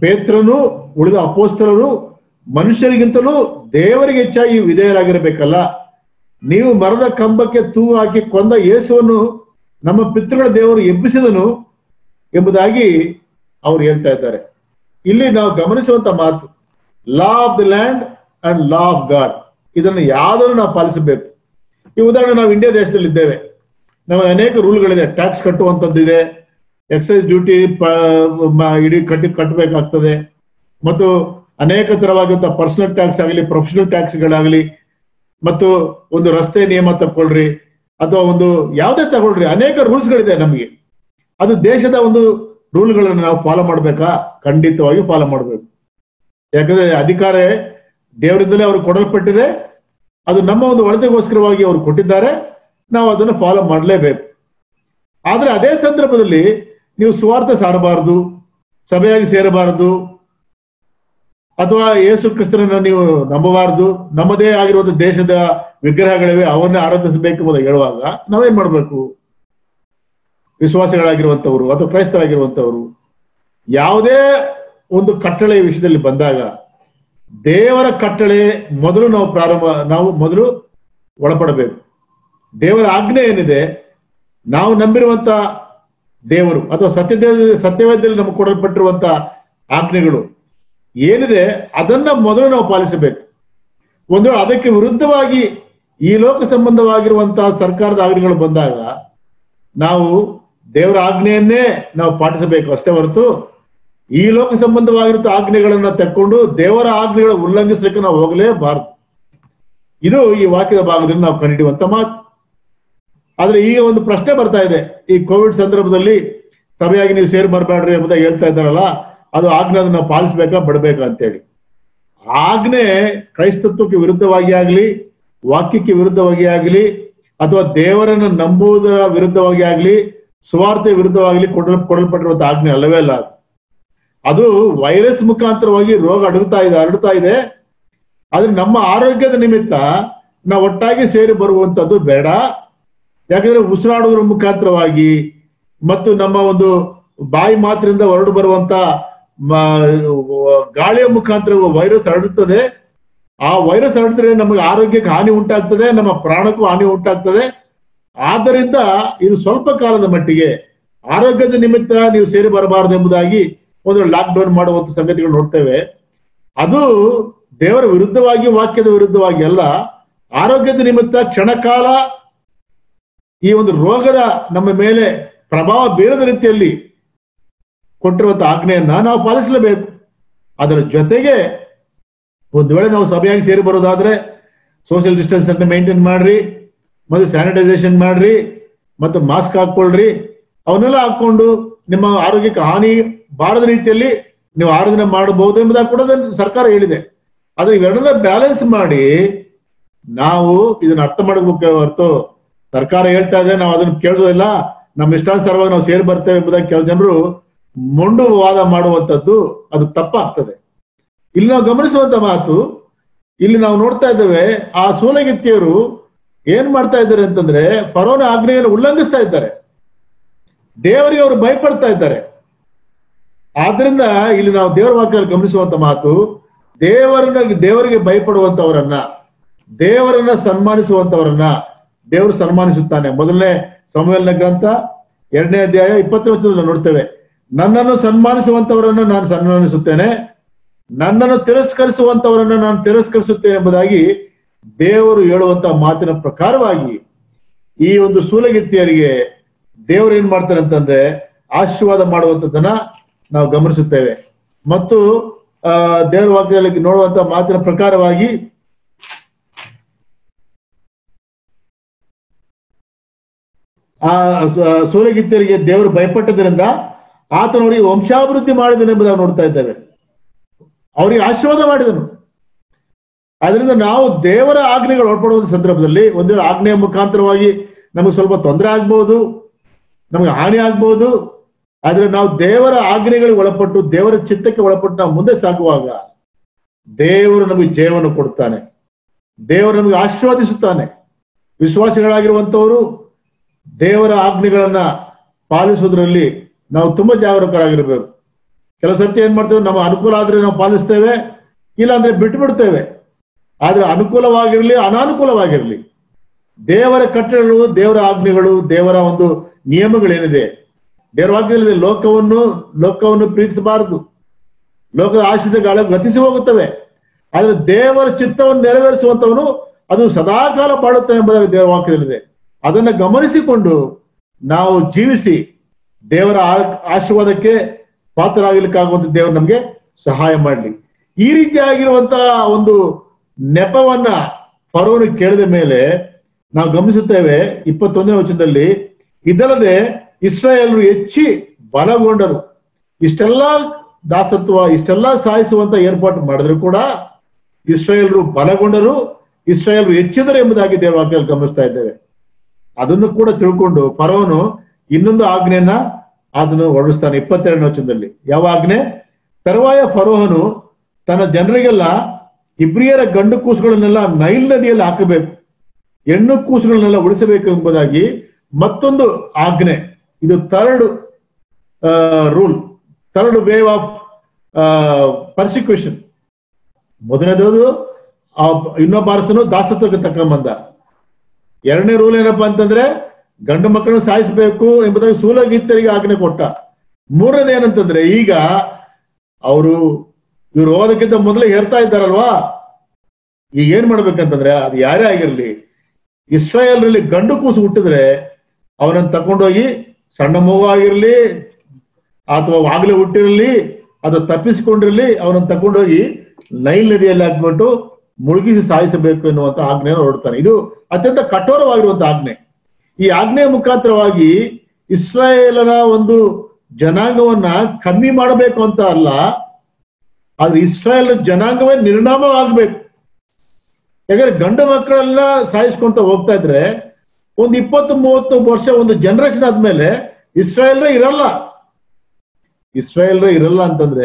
ಪೇತ್ರನು ಉಳಿದ ಅಪೋಸ್ತಲರು ಮನುಷ್ಯರಿಗಿಂತಲೂ ದೇವರಿಗೆ ಹೆಚ್ಚಾಗಿ ವಿಧೇಯರಾಗಿರಬೇಕಲ್ಲ ನೀವು ಮರದ ಕಂಬಕ್ಕೆ ತೂ ಹಾಕಿ ಕೊಂದ ಯೇಸುವನ್ನು ನಮ್ಮ ಪಿತೃಗಳ ದೇವರು ಎಬ್ಬಿಸಿದನು ಎಂಬುದಾಗಿ ಅವ್ರು ಹೇಳ್ತಾ ಇದ್ದಾರೆ ಇಲ್ಲಿ ನಾವು ಗಮನಿಸುವಂತ ಮಾತು law of the land and law of God ಇದನ್ನು ಯಾವ್ದನ್ನು ನಾವು ಪಾಲಿಸಬೇಕು ಈ ಉದಾಹರಣೆ ನಾವು ಇಂಡಿಯಾ ದೇಶದಲ್ಲಿ ಇದ್ದೇವೆ ನಮಗೆ ಅನೇಕ ರೂಲ್ಗಳಿದೆ ಟ್ಯಾಕ್ಸ್ ಕಟ್ಟುವಂಥದ್ದಿದೆ ಎಕ್ಸೈಸ್ ಡ್ಯೂಟಿ ಇಡೀ ಕಟ್ಟಿ ಕಟ್ಟಬೇಕಾಗ್ತದೆ ಮತ್ತು ಅನೇಕ ತರವಾದಂತಹ ಪರ್ಸನಲ್ ಟ್ಯಾಕ್ಸ್ ಆಗಲಿ ಪ್ರೊಫೆಷನಲ್ ಟ್ಯಾಕ್ಸ್ಗಳಾಗಲಿ ಮತ್ತು ಒಂದು ರಸ್ತೆ ನಿಯಮ ತಗೊಳ್ರಿ ಅಥವಾ ಒಂದು ಯಾವುದೇ ತಗೊಳ್ರಿ ಅನೇಕ ರೂಲ್ಸ್ಗಳಿದೆ ನಮಗೆ ಅದು ದೇಶದ ಒಂದು ರೂಲ್ಗಳನ್ನು ನಾವು ಫಾಲೋ ಮಾಡಬೇಕಾ ಖಂಡಿತವಾಗಿ ಫಾಲೋ ಮಾಡಬೇಕು ಯಾಕಂದ್ರೆ ಅಧಿಕಾರ ದೇವರಿಂದಲೇ ಅವ್ರಿಗೆ ಕೊಡಲ್ಪಟ್ಟಿದೆ ಅದು ನಮ್ಮ ಒಂದು ಒಳತೆಗೋಸ್ಕರವಾಗಿ ಅವರು ಕೊಟ್ಟಿದ್ದಾರೆ ನಾವು ಅದನ್ನು ಫಾಲೋ ಮಾಡಲೇಬೇಕು ಆದ್ರೆ ಅದೇ ಸಂದರ್ಭದಲ್ಲಿ ನೀವು ಸುವಾರ್ಥ ಸಾರಬಾರದು ಸಭೆಯಾಗಿ ಸೇರಬಾರದು ಅಥವಾ ಯೇಸು ಕ್ರಿಸ್ತನನ್ನ ನೀವು ನಂಬಬಾರದು ನಮ್ಮದೇ ಆಗಿರುವಂತ ದೇಶದ ವಿಗ್ರಹಗಳಿವೆ ಅವನ್ನೇ ಆರಾಧಿಸಬೇಕು ಅಂತ ಹೇಳುವಾಗ ನಾವೇನ್ ಮಾಡ್ಬೇಕು ವಿಶ್ವಾಸಿಗಳಾಗಿರುವಂತವರು ಅಥವಾ ಕ್ರೈಸ್ತರಾಗಿರುವಂತವರು ಯಾವುದೇ ಒಂದು ಕಟ್ಟಳೆಯ ವಿಷಯದಲ್ಲಿ ಬಂದಾಗ ದೇವರ ಕಟ್ಟಳೆ ಮೊದಲು ನಾವು ಪ್ರಾರಂಭ ನಾವು ಮೊದಲು ಒಳಪಡಬೇಕು ದೇವರ ಆಜ್ಞೆ ಏನಿದೆ ನಾವು ನಂಬಿರುವಂತ ದೇವರು ಅಥವಾ ಸತ್ಯದೇ ಸತ್ಯವೇದದಲ್ಲಿ ನಮಗೆ ಕೊಡಲ್ಪಟ್ಟಿರುವಂತ ಆಜ್ಞೆಗಳು ಏನಿದೆ ಅದನ್ನ ಮೊದಲು ನಾವು ಪಾಲಿಸಬೇಕು ಒಂದು ವೇಳೆ ಅದಕ್ಕೆ ವಿರುದ್ಧವಾಗಿ ಈ ಲೋಕ ಸಂಬಂಧವಾಗಿರುವಂತಹ ಸರ್ಕಾರದ ಆಜ್ಞೆಗಳು ಬಂದಾಗ ನಾವು ದೇವರ ಆಜ್ಞೆಯನ್ನೇ ನಾವು ಪಾಲಿಸಬೇಕು ಅಷ್ಟೇ ಹೊರತು ಈ ಲೋಕ ಸಂಬಂಧವಾಗಿರುವ ಆಜ್ಞೆಗಳನ್ನ ತೆಕ್ಕೊಂಡು ದೇವರ ಆಜ್ಞೆಗಳ ಉಲ್ಲಂಘಿಸಲಿಕ್ಕೆ ನಾವು ಹೋಗಲೇಬಾರದು ಇದು ಈ ವಾಕ್ಯದ ಭಾಗದಲ್ಲಿ ನಾವು ಕಂಡಿಡುವಂತ ಮಾತು ಆದ್ರೆ ಈಗ ಒಂದು ಪ್ರಶ್ನೆ ಬರ್ತಾ ಇದೆ ಈ ಕೋವಿಡ್ ಸಂದರ್ಭದಲ್ಲಿ ಸಭೆಯಾಗಿ ನೀವು ಸೇರಿ ಬರಬೇಡ್ರಿ ಎಂಬುದಾಗಿ ಹೇಳ್ತಾ ಇದ್ದಾರಲ್ಲ ಅದು ಆಜ್ಞೆ ಅದನ್ನ ನಾವು ಪಾಲಿಸ್ಬೇಕಾ ಬಿಡ್ಬೇಕಾ ಅಂತೇಳಿ ಆಜ್ಞೆ ಕ್ರೈಸ್ತತ್ವಕ್ಕೆ ವಿರುದ್ಧವಾಗಿ ಆಗಲಿ ವಾಕ್ಯಕ್ಕೆ ವಿರುದ್ಧವಾಗಿ ಆಗಲಿ ಅಥವಾ ದೇವರನ್ನು ನಂಬುವುದರ ವಿರುದ್ಧವಾಗಿ ಆಗಲಿ ಸುವಾರ್ತೆ ವಿರುದ್ಧವಾಗಲಿ ಕೊಡಲ್ ಕೊಡಲ್ಪಟ್ಟಿರುವಂತಹ ಆಜ್ಞೆ ಅಲ್ಲವೇ ಅಲ್ಲ ಅದು. ಅದು ವೈರಸ್ ಮುಖಾಂತರವಾಗಿ ರೋಗ ಅಡಗುತ್ತಾ ಇದೆ ಹರಡುತ್ತಾ ಇದೆ ಆದ್ರೆ ನಮ್ಮ ಆರೋಗ್ಯದ ನಿಮಿತ್ತ ನಾವು ಒಟ್ಟಾಗಿ ಸೇರಿ ಬರುವಂತದ್ದು ಬೇಡ ಯಾಕಂದ್ರೆ ಉಸಿರಾಡುವುದರ ಮುಖಾಂತರವಾಗಿ ಮತ್ತು ನಮ್ಮ ಒಂದು ಬಾಯಿ ಮಾತ್ರದಿಂದ ಹೊರಡು ಬರುವಂತ ಮ- ಗಾಳಿಯ ಮುಖಾಂತರ ವೈರಸ್ ಹರಡುತ್ತದೆ ಆ ವೈರಸ್ ಹರಡಿದ್ರೆ ನಮಗೆ ಆರೋಗ್ಯಕ್ಕೆ ಹಾನಿ ಉಂಟಾಗ್ತದೆ ನಮ್ಮ ಪ್ರಾಣಕ್ಕೂ ಹಾನಿ ಉಂಟಾಗ್ತದೆ ಆದ್ದರಿಂದ ಇದು ಸ್ವಲ್ಪ ಕಾಲದ ಮಟ್ಟಿಗೆ ಆರೋಗ್ಯದ ನಿಮಿತ್ತ ನೀವು ಸೇರಿ ಬರಬಾರದು ಎಂಬುದಾಗಿ ಒಂದು ಲಾಕ್ ಡೌನ್ ಮಾಡುವಂತ ಸಂಗತಿಗಳು ನೋಡ್ತೇವೆ ಅದು ದೇವರ ವಿರುದ್ಧವಾಗಿ ವಾಕ್ಯದ ವಿರುದ್ಧವಾಗಿ ಅಲ್ಲ ಆರೋಗ್ಯದ ನಿಮಿತ್ತ ಕ್ಷಣಕಾಲ ಈ ಒಂದು ರೋಗದ ನಮ್ಮ ಮೇಲೆ ಪ್ರಭಾವ ಬೀರದ ರೀತಿಯಲ್ಲಿ ಕೊಟ್ಟಿರುವಂತ ಆಜ್ಞೆಯನ್ನ ನಾವು ಪಾಲಿಸಲೇಬೇಕು ಅದರ ಜೊತೆಗೆ ಒಂದು ವೇಳೆ ನಾವು ಸಭೆಯಾಗಿ ಸೇರಿ ಬರೋದಾದ್ರೆ ಸೋಷಿಯಲ್ ಡಿಸ್ಟೆನ್ಸ್ ಅಂತ ಮೇಂಟೈನ್ ಮಾಡ್ರಿ ಮತ್ತು ಸ್ಯಾನಿಟೈಸೇಷನ್ ಮಾಡ್ರಿ ಮತ್ತು ಮಾಸ್ಕ್ ಹಾಕೊಳ್ರಿ ಅವನ್ನೆಲ್ಲ ಹಾಕೊಂಡು ನಿಮ್ಮ ಆರೋಗ್ಯಕ್ಕೆ ಹಾನಿ ಬಾರದ ರೀತಿಯಲ್ಲಿ ನೀವು ಆರಾಧನೆ ಮಾಡಬಹುದು ಎಂಬುದಾಗಿ ಕೂಡ ಅದನ್ನ ಸರ್ಕಾರ ಹೇಳಿದೆ ಆದ್ರೆ ಇವೆರಡನ್ನ ಬ್ಯಾಲೆನ್ಸ್ ಮಾಡಿ ನಾವು ಇದನ್ನ ಅರ್ಥ ಮಾಡಬೇಕು ಹೊರತು ಸರ್ಕಾರ ಹೇಳ್ತಾ ಇದೆ ನಾವು ಅದನ್ನ ಕೇಳೋದಿಲ್ಲ ನಮ್ಮ ಇಷ್ಟಾನುಸಾರವಾಗಿ ನಾವು ಸೇರಿ ಬರ್ತೇವೆ ಎಂಬುದಾಗಿ ಕೆಲವು ಜನರು ಮೊಂಡು ವಾದ ಮಾಡುವಂತದ್ದು ಅದು ತಪ್ಪಾಗ್ತದೆ ಇಲ್ಲಿ ನಾವು ಗಮನಿಸುವಂತ ಮಾತು ಇಲ್ಲಿ ನಾವು ನೋಡ್ತಾ ಇದ್ದೇವೆ ಆ ಸೂಲಗಿತ್ತಿಯರು ಏನ್ ಮಾಡ್ತಾ ಇದ್ದಾರೆ ಅಂತಂದ್ರೆ ಪರೋನ ಆಜ್ಞೆಯನ್ನು ಉಲ್ಲಂಘಿಸ್ತಾ ಇದ್ದಾರೆ ದೇವರಿಗೆ ಅವರು ಭಯಪಡ್ತಾ ಇದ್ದಾರೆ ಆದ್ರಿಂದ ಇಲ್ಲಿ ನಾವು ದೇವರ ವಾಕ್ಯದಲ್ಲಿ ಗಮನಿಸುವಂತ ಮಾತು ದೇವರನ್ನ ದೇವರಿಗೆ ಭಯಪಡುವಂತವರನ್ನ ದೇವರನ್ನ ಸನ್ಮಾನಿಸುವಂತವರನ್ನ ದೇವರು ಸನ್ಮಾನಿಸುತ್ತಾನೆ ಮೊದಲನೇ ಸಮಯಲ್ನ ಗ್ರಂಥ ಎರಡನೇ ಅಧ್ಯಾಯ ಇಪ್ಪತ್ತನೇ ವರ್ಷದಲ್ಲಿ ನೋಡ್ತೇವೆ ನನ್ನನ್ನು ಸನ್ಮಾನಿಸುವಂತವರನ್ನು ನಾನು ಸನ್ಮಾನಿಸುತ್ತೇನೆ ನನ್ನನ್ನು ತಿರಸ್ಕರಿಸುವಂತವರನ್ನು ನಾನು ತಿರಸ್ಕರಿಸುತ್ತೇನೆ ಎಂಬುದಾಗಿ ದೇವರು ಹೇಳುವಂತ ಮಾತಿನ ಪ್ರಕಾರವಾಗಿ ಈ ಒಂದು ಸೂಲಗಿತ್ತಿಯರಿಗೆ ದೇವರು ಏನ್ ಮಾಡ್ತಾರೆ ಅಂತಂದ್ರೆ ಆಶೀರ್ವಾದ ಮಾಡುವಂತದ್ದನ್ನ ನಾವು ಗಮನಿಸುತ್ತೇವೆ ಮತ್ತು ಆ ದೇವರ ವಾಕ್ಯದಲ್ಲಿ ನೋಡುವಂತ ಮಾತಿನ ಪ್ರಕಾರವಾಗಿ ಆ ಸ- ಸೂಲಗಿತ್ತಿಯರಿಗೆ ದೇವರು ಭಯಪಟ್ಟದ್ರಿಂದ ಆತನವರಿಗೆ ವಂಶಾಭಿವೃದ್ಧಿ ಮಾಡಿದನು ಎಂಬುದಾಗಿ ನೋಡ್ತಾ ಇದ್ದೇವೆ ಅವರಿಗೆ ಆಶೀರ್ವಾದ ಮಾಡಿದನು ಅದರಿಂದ ನಾವು ದೇವರ ಆಜ್ಞೆಗಳು ಒಳಪಡುವ ಸಂದರ್ಭದಲ್ಲಿ ಒಂದು ವೇಳೆ ಆಜ್ಞೆಯ ಮುಖಾಂತರವಾಗಿ ನಮಗೆ ಸ್ವಲ್ಪ ತೊಂದರೆ ಆಗ್ಬಹುದು ನಮಗೆ ಹಾನಿ ಆಗ್ಬಹುದು ಆದ್ರೆ ನಾವು ದೇವರ ಆಜ್ಞೆಗಳಿಗೆ ಒಳಪಟ್ಟು ದೇವರ ಚಿತ್ತಕ್ಕೆ ಒಳಪಟ್ಟು ನಾವು ಮುಂದೆ ಸಾಗುವಾಗ ದೇವರು ನಮಗೆ ಜಯವನ್ನು ಕೊಡ್ತಾನೆ ದೇವರು ನಮಗೆ ಆಶೀರ್ವಾದಿಸುತ್ತಾನೆ ವಿಶ್ವಾಸಿಗಳಾಗಿರುವಂತವರು ದೇವರ ಆಜ್ಞೆಗಳನ್ನ ಪಾಲಿಸುವುದರಲ್ಲಿ ನಾವು ತುಂಬಾ ಜಾಗರೂಕರಾಗಿರಬೇಕು ಕೆಲವು ಸರ್ತಿ ಏನ್ ಮಾಡ್ತೇವೆ ನಮ್ಮ ಅನುಕೂಲ ಆದ್ರೆ ನಾವು ಪಾಲಿಸ್ತೇವೆ ಇಲ್ಲ ಅಂದ್ರೆ ಬಿಟ್ಟು ಬಿಡ್ತೇವೆ ಆದ್ರೆ ಅನುಕೂಲವಾಗಿರ್ಲಿ ಅನಾನುಕೂಲವಾಗಿರ್ಲಿ ದೇವರ ಕಟ್ಟಡಗಳು ದೇವರ ಆಜ್ಞೆಗಳು ದೇವರ ಒಂದು ನಿಯಮಗಳೇನಿದೆ ದೇವರ ವಾಕ್ಯದಲ್ಲಿ ಲೋಕವನ್ನು ಲೋಕವನ್ನು ಪ್ರೀತಿಸಬಾರದು ಲೋಕದ ಆಶ್ರಿತಗಳ ಗತಿಸಿ ಹೋಗುತ್ತವೆ ಆದ್ರೆ ದೇವರ ಚಿತ್ತವನ್ನು ನೆರವೇರಿಸುವಂತವನು ಅದು ಸದಾಕಾಲ ಬಾಳುತ್ತೆ ಎಂಬುದಾಗಿ ದೇವರ ವಾಕ್ಯದಲ್ಲಿದೆ ಅದನ್ನ ಗಮನಿಸಿಕೊಂಡು ನಾವು ಜೀವಿಸಿ ದೇವರ ಆ- ಆಶೀರ್ವಾದಕ್ಕೆ ಪಾತ್ರರಾಗಲಿಕ್ಕಾಗುವಂತ ದೇವರು ನಮಗೆ ಸಹಾಯ ಮಾಡಲಿ ಈ ರೀತಿಯಾಗಿರುವಂತಹ ಒಂದು ನೆಪವನ್ನ ಫರೋನು ಕೇಳಿದ ಮೇಲೆ ನಾವು ಗಮನಿಸುತ್ತೇವೆ ಇಪ್ಪತ್ತೊಂದನೇ ವಚನದಲ್ಲಿ ಇದಲ್ಲದೆ ಇಸ್ರಾಯೇಲರು ಹೆಚ್ಚಿ ಬಲಗೊಂಡರು ಇಷ್ಟೆಲ್ಲ ದಾಸತ್ವ ಇಷ್ಟೆಲ್ಲ ಸಾಯಿಸುವಂತ ಏರ್ಪಾಟು ಮಾಡಿದ್ರು ಕೂಡ ಇಸ್ರಾಯೇಲರು ಬಲಗೊಂಡರು ಇಸ್ರಾಯೇಲರು ಹೆಚ್ಚಿದರು ಎಂಬುದಾಗಿ ದೇವಾಕ್ಯಲ್ಲಿ ಗಮನಿಸ್ತಾ ಇದ್ದೇವೆ ಅದನ್ನು ಕೂಡ ತಿಳ್ಕೊಂಡು ಫರೋನು ಇನ್ನೊಂದು ಆಜ್ಞೆಯನ್ನ ಅದನ್ನು ಹೊರಡಿಸ್ತಾನೆ ಇಪ್ಪತ್ತೆರಡನೇ ವಚನದಲ್ಲಿ ಯಾವ ಆಜ್ಞೆ ತರುವಾಯ ಫರೋಹನು ತನ್ನ ಜನರಿಗೆಲ್ಲ ಇಬ್ರಿಯರ ಗಂಡು ಕೂಸುಗಳನ್ನೆಲ್ಲ ನೈಲ್ ನದಿಯಲ್ಲಿ ಹಾಕಬೇಕು ಹೆಣ್ಣು ಕೂಸುಗಳನ್ನೆಲ್ಲ ಉಳಿಸಬೇಕು ಎಂಬುದಾಗಿ ಮತ್ತೊಂದು ಆಜ್ಞೆ ಇದು third rule third wave of persecution ಮೊದಲನೇದು ಆ ಇನ್ನೊಬ್ಬ ಅರಸನು ದಾಸತ್ವಕ್ಕೆ ತಕೊಂಬಂದ ಎರಡನೇ ರೂಲ್ ಏನಪ್ಪಾ ಅಂತಂದ್ರೆ ಗಂಡು ಮಕ್ಕಳನ್ನು ಸಾಯಿಸಬೇಕು ಎಂಬುದಾಗಿ ಸೂಲಗೀತರಿಗೆ ಆಜ್ಞೆ ಕೊಟ್ಟ ಮೂರನೇದು ಏನಂತಂದ್ರೆ ಈಗ ಅವರು ಇವ್ರು ಓದಕ್ಕಿಂತ ಮೊದಲೇ ಹೇರ್ತಾ ಇದ್ದಾರಲ್ವಾ ಈಗ ಏನ್ ಮಾಡ್ಬೇಕಂತಂದ್ರೆ ಅದು ಯಾರೇ ಆಗಿರ್ಲಿ ಇಸ್ರಾಯೇಲ್ನಲ್ಲಿ ಗಂಡು ಕೂಸು ಹುಟ್ಟಿದ್ರೆ ಅವನನ್ನ ತಕೊಂಡೋಗಿ ಸಣ್ಣ ಮಗು ಆಗಿರ್ಲಿ ಅಥವಾ ಆಗ್ಲೇ ಹುಟ್ಟಿರಲಿ ಅದು ತಪ್ಪಿಸಿಕೊಂಡಿರಲಿ ಅವನನ್ನು ತಕೊಂಡೋಗಿ ನೈಲ್ ನದಿಯಲ್ಲಿ ಹಾಕ್ಬಿಟ್ಟು ಮುಳುಗಿಸಿ ಸಾಯಿಸಬೇಕು ಎನ್ನುವಂತ ಆಜ್ಞೆಯನ್ನು ಹೊರಡ್ತಾನೆ ಇದು ಅತ್ಯಂತ ಕಠೋರವಾಗಿರುವಂತ ಆಜ್ಞೆ ಈ ಆಜ್ಞೆಯ ಮುಖಾಂತರವಾಗಿ ಇಸ್ರಾಯೇಲನ ಒಂದು ಜನಾಂಗವನ್ನ ಕಮ್ಮಿ ಮಾಡಬೇಕು ಅಂತ ಅಲ್ಲ ಆದ್ರೆ ಇಸ್ರಾಯೇಲ್ ಜನಾಂಗವೇ ನಿರ್ನಾಮವಾಗಬೇಕು ಯಾಕಂದ್ರೆ ಗಂಡು ಮಕ್ಕಳೆಲ್ಲ ಸಾಯಿಸ್ಕೊಂತ ಹೋಗ್ತಾ ಇದ್ರೆ ಒಂದು ಇಪ್ಪತ್ತು ಮೂವತ್ತು ವರ್ಷ ಒಂದು ಜನರೇಷನ್ ಆದ್ಮೇಲೆ ಇಸ್ರಾಯೇಲ್ ಇರಲ್ಲ ಇಸ್ರಾಯೇಲ್ ಇರಲ್ಲ ಅಂತಂದ್ರೆ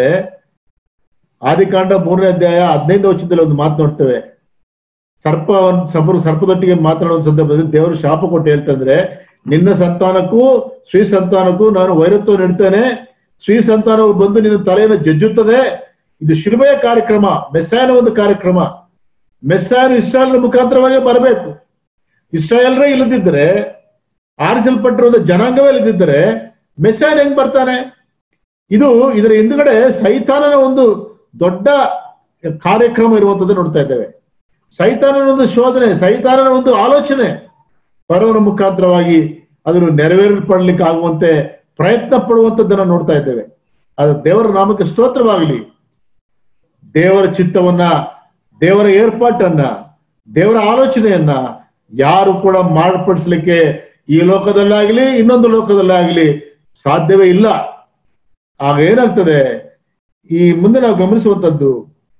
ಆದಿಕಾಂಡ ಮೂರನೇ ಅಧ್ಯಾಯ ಹದಿನೈದು ವರ್ಷದಲ್ಲಿ ಒಂದು ಮಾತು ನೋಡ್ತೇವೆ ಸರ್ಪ ಸರ್ಪ ಸರ್ಪದೊಟ್ಟಿಗೆ ಮಾತನಾಡುವ ಸಂದರ್ಭದಲ್ಲಿ ದೇವರು ಶಾಪ ಕೊಟ್ಟು ಹೇಳ್ತಂದ್ರೆ ನಿನ್ನ ಸಂತಾನಕ್ಕೂ ಶ್ರೀ ಸಂತಾನಕ್ಕೂ ನಾನು ವೈರತ್ವ ನೀಡ್ತೇನೆ ಶ್ರೀ ಸಂತಾನವು ಬಂದು ನಿನ್ನ ತಲೆಯನ್ನು ಜಜ್ಜುತ್ತದೆ ಇದು ಶಿಲ್ಬೆಯ ಕಾರ್ಯಕ್ರಮ ಮೆಸ್ಸಾಯನ ಒಂದು ಕಾರ್ಯಕ್ರಮ ಮೆಸ್ಸಾಯನು ಇಸ್ರಾಯಲ್ ಮುಖಾಂತರವಾಗಿ ಬರಬೇಕು ಇಸ್ರಾಯಲ್ರೇ ಇಲ್ಲದಿದ್ದರೆ ಆರಿಸಲ್ಪಟ್ಟಿರುವ ಜನಾಂಗವೇ ಇಲ್ಲದಿದ್ದರೆ ಮೆಸ್ಸಾಯನ್ ಹೆಂಗ್ ಬರ್ತಾನೆ ಇದು ಇದರ ಹಿಂದುಗಡೆ ಸೈತಾನನ ಒಂದು ದೊಡ್ಡ ಕಾರ್ಯಕ್ರಮ ಇರುವಂತದ್ದು ನೋಡ್ತಾ ಇದ್ದೇವೆ ಸೈತಾನನ ಒಂದು ಶೋಧನೆ ಸೈತಾನನ ಒಂದು ಆಲೋಚನೆ ಪರವನ ಮುಖಾಂತರವಾಗಿ ಅದನ್ನು ನೆರವೇರಿಪಡಲಿಕ್ಕೆ ಆಗುವಂತೆ ಪ್ರಯತ್ನ ಪಡುವಂತದ್ದನ್ನ ನೋಡ್ತಾ ಇದ್ದೇವೆ ಅದು ದೇವರ ನಾಮಕ್ಕೆ ಸ್ತೋತ್ರವಾಗಲಿ ದೇವರ ಚಿತ್ತವನ್ನ ದೇವರ ಏರ್ಪಾಟನ್ನ ದೇವರ ಆಲೋಚನೆಯನ್ನ ಯಾರು ಕೂಡ ಮಾರ್ಪಡಿಸ್ಲಿಕ್ಕೆ ಈ ಲೋಕದಲ್ಲಾಗ್ಲಿ ಇನ್ನೊಂದು ಲೋಕದಲ್ಲಾಗ್ಲಿ ಸಾಧ್ಯವೇ ಇಲ್ಲ ಆಗ ಏನಾಗ್ತದೆ ಈ ಮುಂದೆ ನಾವು ಗಮನಿಸುವಂತದ್ದು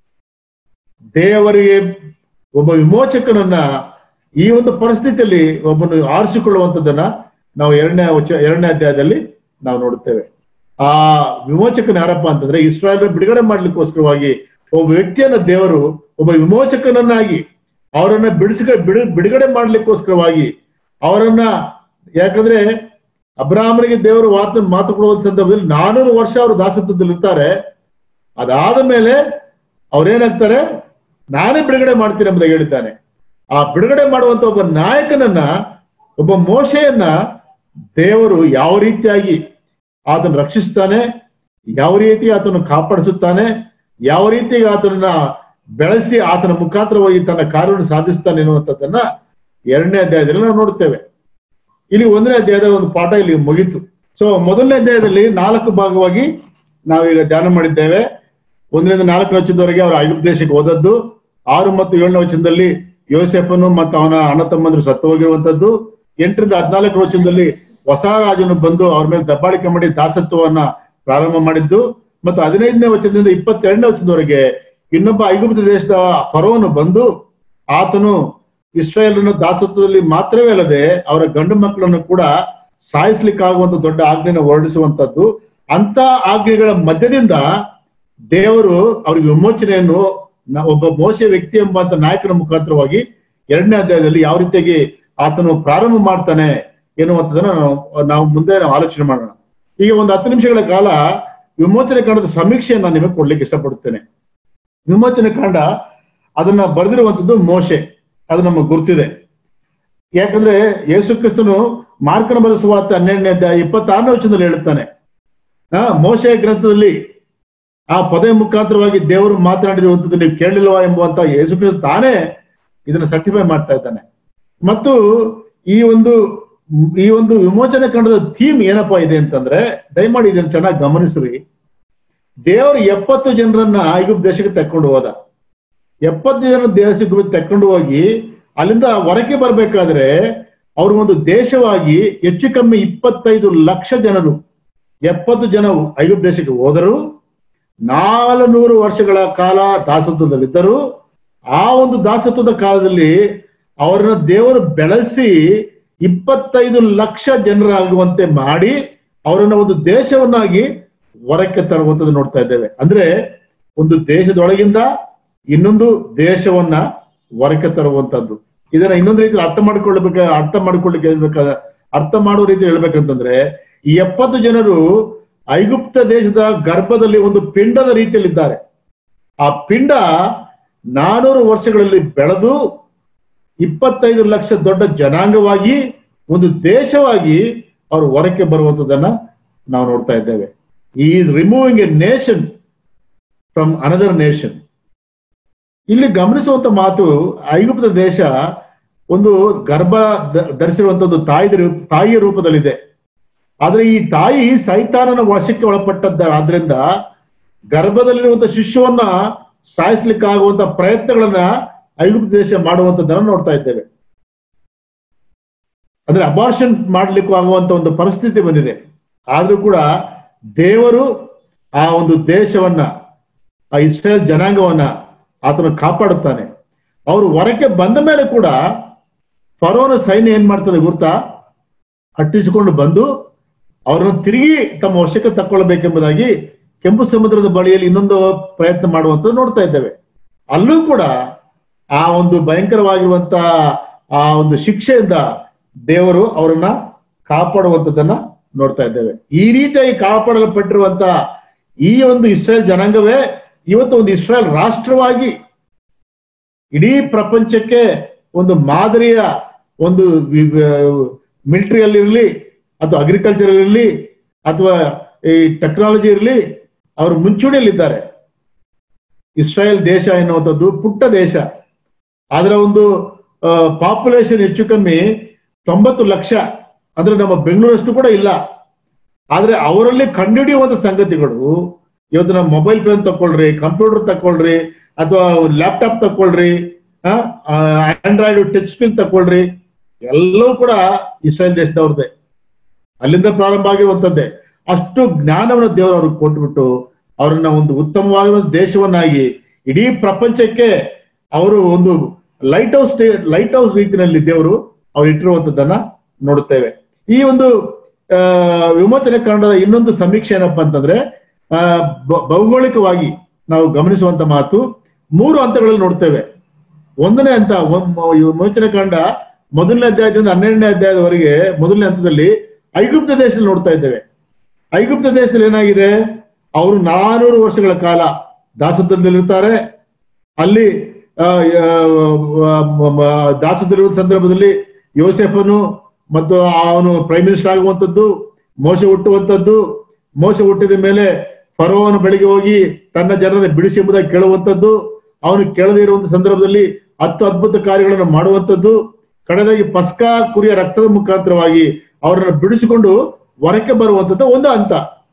ದೇವರಿಗೆ ಒಬ್ಬ ವಿಮೋಚಕನನ್ನ ಈ ಒಂದು ಪರಿಸ್ಥಿತಿಯಲ್ಲಿ ಒಬ್ಬನು ಆರಿಸಿಕೊಳ್ಳುವಂಥದ್ದನ್ನ ನಾವು ಎರಡನೇ ವಚ ಎರಡನೇ ಅಧ್ಯಾಯದಲ್ಲಿ ನಾವು ನೋಡುತ್ತೇವೆ ಆ ವಿಮೋಚಕನ ಯಾರಪ್ಪ ಅಂತಂದ್ರೆ ಇಸ್ರಾಯೇಲ್ ಬಿಡುಗಡೆ ಮಾಡ್ಲಿಕ್ಕೋಸ್ಕರವಾಗಿ ಒಬ್ಬ ವ್ಯಕ್ತಿಯನ್ನ ದೇವರು ಒಬ್ಬ ವಿಮೋಚಕನನ್ನಾಗಿ ಅವರನ್ನ ಬಿಡಿಸ ಬಿಡು ಬಿಡುಗಡೆ ಮಾಡ್ಲಿಕ್ಕೋಸ್ಕರವಾಗಿ ಅವರನ್ನ ಯಾಕಂದ್ರೆ ಅಬ್ರಾಹ್ಮನಿಗೆ ದೇವರು ಮಾತು ಮಾತು ಕೊಡುವ ಸಂದರ್ಭದಲ್ಲಿ ನಾನೂರು ವರ್ಷ ಅವರು ದಾಸತ್ವದಲ್ಲಿ ಇರ್ತಾರೆ ಅದಾದ ಮೇಲೆ ಅವ್ರೇನಾಗ್ತಾರೆ ನಾನೇ ಬಿಡುಗಡೆ ಮಾಡ್ತೀನಿ ಎಂಬುದಾಗಿ ಹೇಳಿದ್ದಾನೆ ಆ ಬಿಡುಗಡೆ ಮಾಡುವಂತ ಒಬ್ಬ ನಾಯಕನನ್ನ ಒಬ್ಬ ಮೋಶೆಯನ್ನ ದೇವರು ಯಾವ ರೀತಿಯಾಗಿ ಆತನ ರಕ್ಷಿಸ್ತಾನೆ ಯಾವ ರೀತಿ ಆತನ ಕಾಪಾಡಿಸುತ್ತಾನೆ ಯಾವ ರೀತಿ ಆತನನ್ನ ಬೆಳೆಸಿ ಆತನ ಮುಖಾಂತರವಾಗಿ ತನ್ನ ಕಾರ್ಯವನ್ನು ಸಾಧಿಸ್ತಾನೆ ಎನ್ನುವಂಥದ್ದನ್ನ ಎರಡನೇ ಅಧ್ಯಾಯದಲ್ಲಿ ನಾವು ನೋಡುತ್ತೇವೆ ಇಲ್ಲಿ ಒಂದನೇ ಅಧ್ಯಾಯದ ಒಂದು ಪಾಠ ಇಲ್ಲಿ ಮುಗೀತು ಸೊ ಮೊದಲನೇ ಅಧ್ಯಾಯದಲ್ಲಿ ನಾಲ್ಕು ಭಾಗವಾಗಿ ನಾವೀಗ ಧ್ಯಾನ ಮಾಡಿದ್ದೇವೆ ಒಂದರಿಂದ ನಾಲ್ಕು ವರ್ಷದವರೆಗೆ ಅವರ ಐಗುಪ್ತ ದೇಶಕ್ಕೆ ಹೋದದ್ದು ಆರು ಮತ್ತು ಏಳನೇ ವಚನದಲ್ಲಿ ಯೋಸೆಫನು ಮತ್ತು ಅವನ ಅಣ್ಣ ತಮ್ಮಂದ್ರು ಸತ್ತು ಹೋಗಿರುವಂತದ್ದು ಎಂಟರಿಂದ ಹದಿನಾಲ್ಕು ವಚನದಲ್ಲಿ ಹೊಸ ರಾಜನು ಬಂದು ಅವ್ರ ಮೇಲೆ ದಬ್ಬಾಳಿಕೆ ಮಾಡಿ ದಾಸತ್ವವನ್ನ ಪ್ರಾರಂಭ ಮಾಡಿದ್ದು ಮತ್ತು ಹದಿನೈದನೇ ವಚನದಿಂದ ಇಪ್ಪತ್ತೆರಡನೇ ವಚನದವರೆಗೆ ಇನ್ನೊಬ್ಬ ಐಗುಪ್ತ ದೇಶದ ಫರೋನು ಬಂದು ಆತನು ಇಸ್ರಾಯೇಲನ ದಾಸತ್ವದಲ್ಲಿ ಮಾತ್ರವೇ ಅಲ್ಲದೆ ಅವರ ಗಂಡು ಮಕ್ಕಳನ್ನು ಕೂಡ ಸಾಯಿಸ್ಲಿಕ್ಕಾಗುವಂತ ದೊಡ್ಡ ಆಜ್ಞೆಯನ್ನು ಹೊರಡಿಸುವಂತದ್ದು ಅಂತ ಆಜ್ಞೆಗಳ ಮಧ್ಯದಿಂದ ದೇವರು ಅವ್ರಿಗೆ ವಿಮೋಚನೆಯನ್ನು ನ- ಒಬ್ಬ ಮೋಶ ವ್ಯಕ್ತಿ ಎಂಬಂತ ನಾಯಕನ ಮುಖಾಂತರವಾಗಿ ಎರಡನೇ ಅಧ್ಯಾಯದಲ್ಲಿ ಯಾವ ರೀತಿಯಾಗಿ ಆತನು ಪ್ರಾರಂಭ ಮಾಡ್ತಾನೆ ಎನ್ನುವಂಥದ್ದನ್ನ ನಾವು ನಾವು ಮುಂದೆ ನಾವು ಆಲೋಚನೆ ಮಾಡೋಣ ಈಗ ಒಂದು ಹತ್ತು ನಿಮಿಷಗಳ ಕಾಲ ವಿಮೋಚನೆ ಕಾಂಡದ ಸಮೀಕ್ಷೆಯನ್ನು ನಾನು ನಿಮಗೆ ಕೊಡ್ಲಿಕ್ಕೆ ಇಷ್ಟಪಡುತ್ತೇನೆ ವಿಮೋಚನೆ ಕಾಂಡ ಅದನ್ನ ಬರೆದಿರುವಂತದ್ದು ಮೋಶೆ ಅದು ನಮಗೆ ಗುರ್ತಿದೆ ಯಾಕಂದ್ರೆ ಯೇಸು ಕ್ರಿಸ್ತನು ಮಾರ್ಕನ ಬರೆದ ಸುವಾರ್ತೆ ಹನ್ನೆರಡನೇ ಅಧ್ಯಾಯ ಇಪ್ಪತ್ತಾರನೇ ವಚನದಲ್ಲಿ ಹೇಳುತ್ತಾನೆ ಆ ಮೋಶೆಯ ಗ್ರಂಥದಲ್ಲಿ ಆ ಪದವಿ ಮುಖಾಂತರವಾಗಿ ದೇವರು ಮಾತನಾಡಿರುವಂಥದ್ದು ನೀವು ಕೇಳಲಿಲ್ವಾ ಎಂಬುವಂತ ಯೇಸು ಕ್ರಿಸ್ತ ತಾನೇ ಇದನ್ನ ಸರ್ಟಿಫೈ ಮಾಡ್ತಾ ಇದ್ದಾನೆ ಮತ್ತು ಈ ಒಂದು ಈ ಒಂದು ವಿಮೋಚನೆ ಕಂಡದ ಥೀಮ್ ಏನಪ್ಪಾ ಇದೆ ಅಂತಂದ್ರೆ ದಯಮಾಡಿ ಇದನ್ನು ಚೆನ್ನಾಗಿ ಗಮನಿಸ್ರಿ ದೇವರು ಎಪ್ಪತ್ತು ಜನರನ್ನ ಐಗುಪ್ತ ದೇಶಕ್ಕೆ ತಕೊಂಡು ಹೋದ ಎಪ್ಪತ್ತು ಜನ ದೇಶಕ್ಕೆ ತಕೊಂಡು ಹೋಗಿ ಅಲ್ಲಿಂದ ಹೊರಗೆ ಬರ್ಬೇಕಾದ್ರೆ ಅವರು ಒಂದು ದೇಶವಾಗಿ ಹೆಚ್ಚು ಕಮ್ಮಿ ಇಪ್ಪತ್ತೈದು ಲಕ್ಷ ಜನರು ಎಪ್ಪತ್ತು ಜನ ಐಗುಪ್ತ ದೇಶಕ್ಕೆ ಹೋದರು ನಾಲ್ನೂರು ವರ್ಷಗಳ ಕಾಲ ದಾಸತ್ವದಲ್ಲಿದ್ದರು ಆ ಒಂದು ದಾಸತ್ವದ ಕಾಲದಲ್ಲಿ ಅವರನ್ನ ದೇವರು ಬೆಳೆಸಿ ಇಪ್ಪತ್ತೈದು ಲಕ್ಷ ಜನರಾಗುವಂತೆ ಮಾಡಿ ಅವರನ್ನ ಒಂದು ದೇಶವನ್ನಾಗಿ ಹೊರಕ್ಕೆ ತರುವಂತದ್ದು ನೋಡ್ತಾ ಇದ್ದೇವೆ ಅಂದ್ರೆ ಒಂದು ದೇಶದೊಳಗಿಂದ ಇನ್ನೊಂದು ದೇಶವನ್ನ ಹೊರಕ್ಕೆ ತರುವಂತದ್ದು ಇದನ್ನ ಇನ್ನೊಂದು ರೀತಿ ಅರ್ಥ ಮಾಡ್ಕೊಳ್ಬೇಕ ಅರ್ಥ ಮಾಡ್ಕೊಳ್ಳಿಕ್ಕೆ ಹೇಳ್ಬೇಕ ಅರ್ಥ ಮಾಡುವ ರೀತಿ ಹೇಳ್ಬೇಕಂತಂದ್ರೆ ಈ ಎಪ್ಪತ್ತು ಜನರು ಐಗುಪ್ತ ದೇಶದ ಗರ್ಭದಲ್ಲಿ ಒಂದು ಪಿಂಡದ ರೀತಿಯಲ್ಲಿದ್ದಾರೆ ಆ ಪಿಂಡ ನಾನೂರು ವರ್ಷಗಳಲ್ಲಿ ಬೆಳೆದು ಇಪ್ಪತ್ತೈದು ಲಕ್ಷ ದೊಡ್ಡ ಜನಾಂಗವಾಗಿ ಒಂದು ದೇಶವಾಗಿ ಅವರು ಹೊರಕ್ಕೆ ಬರುವಂತದನ್ನ ನಾವು ನೋಡ್ತಾ ಇದ್ದೇವೆ ಈ removing a nation from another nation ಇಲ್ಲಿ ಗಮನಿಸುವಂತ ಮಾತು ಐಗುಪ್ತ ದೇಶ ಒಂದು ಗರ್ಭ ಧ- ಧರಿಸಿರುವಂತದ್ದು ತಾಯಿ ತಾಯಿಯ ರೂಪದಲ್ಲಿದೆ ಆದ್ರೆ ಈ ತಾಯಿ ಸೈತಾನನ ವಶಕ್ಕೆ ಒಳಪಟ್ಟದ್ದ ಆದ್ರಿಂದ ಗರ್ಭದಲ್ಲಿರುವಂತ ಶಿಶುವನ್ನ ಸಾಯಿಸ್ಲಿಕ್ಕಾಗುವಂತ ಪ್ರಯತ್ನಗಳನ್ನ ಐಗುಪ್ತ ದೇಶ ಮಾಡುವಂತದ್ದನ್ನ ನೋಡ್ತಾ ಇದ್ದೇವೆ ಅಂದ್ರೆ ಅಬಾರ್ಷನ್ ಮಾಡ್ಲಿಕ್ಕೂ ಆಗುವಂತ ಒಂದು ಪರಿಸ್ಥಿತಿ ಬಂದಿದೆ ಆದ್ರೂ ಕೂಡ ದೇವರು ಆ ಒಂದು ದೇಶವನ್ನ ಆ ಇಸ್ರೇಲ್ ಜನಾಂಗವನ್ನ ಆತನ ಕಾಪಾಡುತ್ತಾನೆ ಅವರು ಹೊರಕ್ಕೆ ಬಂದ ಮೇಲೆ ಕೂಡ ಫರೋನ ಸೈನ್ಯ ಏನ್ ಮಾಡ್ತದೆ ಗೊತ್ತಾ ಅಟ್ಟಿಸಿಕೊಂಡು ಬಂದು ಅವರನ್ನು ತಿರುಗಿ ತಮ್ಮ ವಶಕ್ಕೆ ತಕ್ಕೊಳ್ಬೇಕೆಂಬುದಾಗಿ ಕೆಂಪು ಸಮುದ್ರದ ಬಳಿಯಲ್ಲಿ ಇನ್ನೊಂದು ಪ್ರಯತ್ನ ಮಾಡುವಂಥದ್ದು ನೋಡ್ತಾ ಇದ್ದೇವೆ ಅಲ್ಲೂ ಕೂಡ ಆ ಒಂದು ಭಯಂಕರವಾಗಿರುವಂತ ಆ ಒಂದು ಶಿಕ್ಷೆಯಿಂದ ದೇವರು ಅವರನ್ನ ಕಾಪಾಡುವಂಥದ್ದನ್ನ ನೋಡ್ತಾ ಇದ್ದೇವೆ ಈ ರೀತಿಯಾಗಿ ಕಾಪಾಡಲ್ಪಟ್ಟಿರುವಂತ ಈ ಒಂದು ಇಸ್ರೇಲ್ ಜನಾಂಗವೇ ಇವತ್ತು ಒಂದು ಇಸ್ರೇಲ್ ರಾಷ್ಟ್ರವಾಗಿ ಇಡೀ ಪ್ರಪಂಚಕ್ಕೆ ಒಂದು ಮಾದರಿಯ ಒಂದು ಮಿಲಿಟರಿಯಲ್ಲಿ ಇರಲಿ ಅಥವಾ ಅಗ್ರಿಕಲ್ಚರ್ ಇರಲಿ ಅಥವಾ ಈ ಟೆಕ್ನಾಲಜಿ ಇರಲಿ ಅವರು ಮುಂಚೂಣಿಯಲ್ಲಿದ್ದಾರೆ ಇಸ್ರಾಯೇಲ್ ದೇಶ ಎನ್ನುವಂಥದ್ದು ಪುಟ್ಟ ದೇಶ ಅದರ ಒಂದು ಪಾಪ್ಯುಲೇಷನ್ ಹೆಚ್ಚು ಕಮ್ಮಿ ತೊಂಬತ್ತು ಲಕ್ಷ ಅಂದ್ರೆ ನಮ್ಮ ಬೆಂಗಳೂರಷ್ಟು ಕೂಡ ಇಲ್ಲ ಆದ್ರೆ ಅವರಲ್ಲಿ ಕಂಡುಹಿಡಿಯುವಂತ ಸಂಗತಿಗಳು ಇವತ್ತು ನಮ್ಮ ಮೊಬೈಲ್ ಫೋನ್ ತಕೊಳ್ರಿ ಕಂಪ್ಯೂಟರ್ ತಕೊಳ್ರಿ ಅಥವಾ ಲ್ಯಾಪ್ಟಾಪ್ ತಕೊಳ್ರಿ ಆಂಡ್ರಾಯ್ಡ್ ಟಚ್ ಸ್ಕ್ರೀನ್ ತಕೊಳ್ರಿ ಎಲ್ಲವೂ ಕೂಡ ಇಸ್ರೇಲ್ ದೇಶದವ್ರದ್ದೇ ಅಲ್ಲಿಂದ ಪ್ರಾರಂಭ ಆಗಿರುವಂತದ್ದೇ ಅಷ್ಟು ಜ್ಞಾನವನ್ನು ದೇವರು ಅವ್ರಿಗೆ ಕೊಟ್ಬಿಟ್ಟು ಅವರನ್ನ ಒಂದು ಉತ್ತಮವಾಗಿರುವ ದೇಶವನ್ನಾಗಿ ಇಡೀ ಪ್ರಪಂಚಕ್ಕೆ ಅವರು ಒಂದು ಲೈಟ್ ಹೌಸ್ ಲೈಟ್ ಹೌಸ್ ರೀತಿಯಲ್ಲಿ ದೇವರು ಅವ್ರು ಇಟ್ಟಿರುವಂತದ್ದನ್ನ ನೋಡುತ್ತೇವೆ ಈ ಒಂದು ಆ ವಿಮೋಚನೆ ಕಾಂಡದ ಇನ್ನೊಂದು ಸಮೀಕ್ಷೆ ಏನಪ್ಪಾ ಅಂತಂದ್ರೆ ಆ ಭ- ಭೌಗೋಳಿಕವಾಗಿ ನಾವು ಗಮನಿಸುವಂತ ಮಾತು ಮೂರು ಹಂತಗಳಲ್ಲಿ ನೋಡ್ತೇವೆ ಒಂದನೇ ಹಂತ ಒಮ್- ಈ ವಿಮೋಚನೆ ಕಾಂಡ ಮೊದಲನೇ ಅಧ್ಯಾಯದಿಂದ ಹನ್ನೆರಡನೇ ಅಧ್ಯಾಯದವರೆಗೆ ಮೊದಲನೇ ಹಂತದಲ್ಲಿ ಐಗುಪ್ತ ದೇಶದಲ್ಲಿ ನೋಡ್ತಾ ಇದ್ದೇವೆ ಐಗುಪ್ತ ದೇಶದಲ್ಲಿ ಏನಾಗಿದೆ ಅವರು ನಾನೂರು ವರ್ಷಗಳ ಕಾಲ ದಾಸತ್ವದಲ್ಲಿರ್ತಾರೆ ಅಲ್ಲಿ ಆ, ಆ, ಮ- ಮ- ದಾಸತ್ವದಲ್ಲಿರುವ ಸಂದರ್ಭದಲ್ಲಿ ಯೋಸೆಫನು ಮತ್ತು ಅವನು ಪ್ರೈಮ್ ಮಿನಿಸ್ಟರ್ ಆಗುವಂಥದ್ದು ಮೋಸ ಹುಟ್ಟುವಂಥದ್ದು ಮೋಸ ಹುಟ್ಟಿದ ಮೇಲೆ ಫರೋವನು ಬೆಳಿಗ್ಗೆ ಹೋಗಿ ತನ್ನ ಜನರನ್ನು ಬಿಡಿಸಿ ಎಂಬುದಾಗಿ ಕೇಳುವಂಥದ್ದು ಅವನು ಕೇಳದೇ ಇರುವಂತ ಸಂದರ್ಭದಲ್ಲಿ ಹತ್ತು ಅದ್ಭುತ ಕಾರ್ಯಗಳನ್ನು ಮಾಡುವಂಥದ್ದು ಕಡೆದಾಗಿ ಪಸ್ಕಾ ಕುರಿಯ ರಕ್ತದ ಮುಖಾಂತರವಾಗಿ ಅವರನ್ನು ಬಿಡಿಸಿಕೊಂಡು ಹೊರಕ್ಕೆ ಬರುವಂಥದ್ದು ಒಂದು ಹಂತ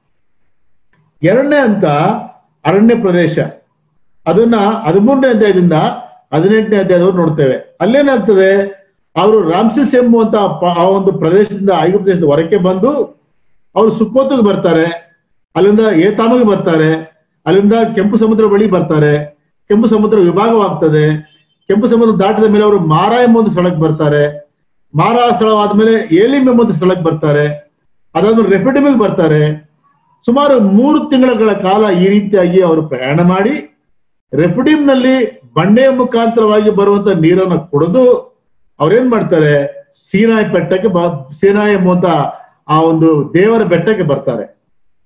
ಎರಡನೇ ಹಂತ ಅರಣ್ಯ ಪ್ರದೇಶ ಅದನ್ನ ಹದಿಮೂರನೇ ಅಧ್ಯಾಯದಿಂದ ಹದಿನೆಂಟನೇ ಅಧ್ಯಾಯದವರೆಗೆ ನೋಡ್ತೇವೆ ಅಲ್ಲೇನಾಗ್ತದೆ ಅವರು ರಾಮ್ಸಿಸ್ ಎಂಬುವಂತ ಪ- ಆ ಒಂದು ಪ್ರದೇಶದಿಂದ ಐಗುಪ್ತ ದೇಶದ ಹೊರಕ್ಕೆ ಬಂದು ಅವರು ಸುಕ್ಕೋತಿಗೆ ಬರ್ತಾರೆ ಅಲ್ಲಿಂದ ಏತಾಮಿಗೆ ಬರ್ತಾರೆ ಅಲ್ಲಿಂದ ಕೆಂಪು ಸಮುದ್ರ ಬಳಿ ಬರ್ತಾರೆ ಕೆಂಪು ಸಮುದ್ರ ವಿಭಾಗವಾಗ್ತದೆ ಕೆಂಪು ಸಮುದ್ರ ದಾಟಿದ ಮೇಲೆ ಅವರು ಮಾರ ಎಂಬ ಒಂದು ಸ್ಥಳಕ್ಕೆ ಬರ್ತಾರೆ ಮಾರ ಸ್ಥಳವಾದ್ಮೇಲೆ ಏಲಿಮ್ ಎಂಬ ಒಂದು ಸ್ಥಳಕ್ಕೆ ಬರ್ತಾರೆ ಅದಾದ್ಮೇಲೆ ರೆಫಿಡಿಮಿಗೆ ಬರ್ತಾರೆ ಸುಮಾರು ಮೂರು ತಿಂಗಳ ಕಾಲ ಈ ರೀತಿಯಾಗಿ ಅವರು ಪ್ರಯಾಣ ಮಾಡಿ ರೆಫಿಡಿಮ್ ನಲ್ಲಿ ಬಂಡೆಯ ಮುಖಾಂತರವಾಗಿ ಬರುವಂತ ನೀರನ್ನು ಕುಡಿದು ಅವ್ರೇನ್ ಮಾಡ್ತಾರೆ ಸೀನಾಯಿ ಬೆಟ್ಟಕ್ಕೆ ಬ ಸೀನಾಯಿ ಎಂಬುವಂತ ಆ ಒಂದು ದೇವರ ಬೆಟ್ಟಕ್ಕೆ ಬರ್ತಾರೆ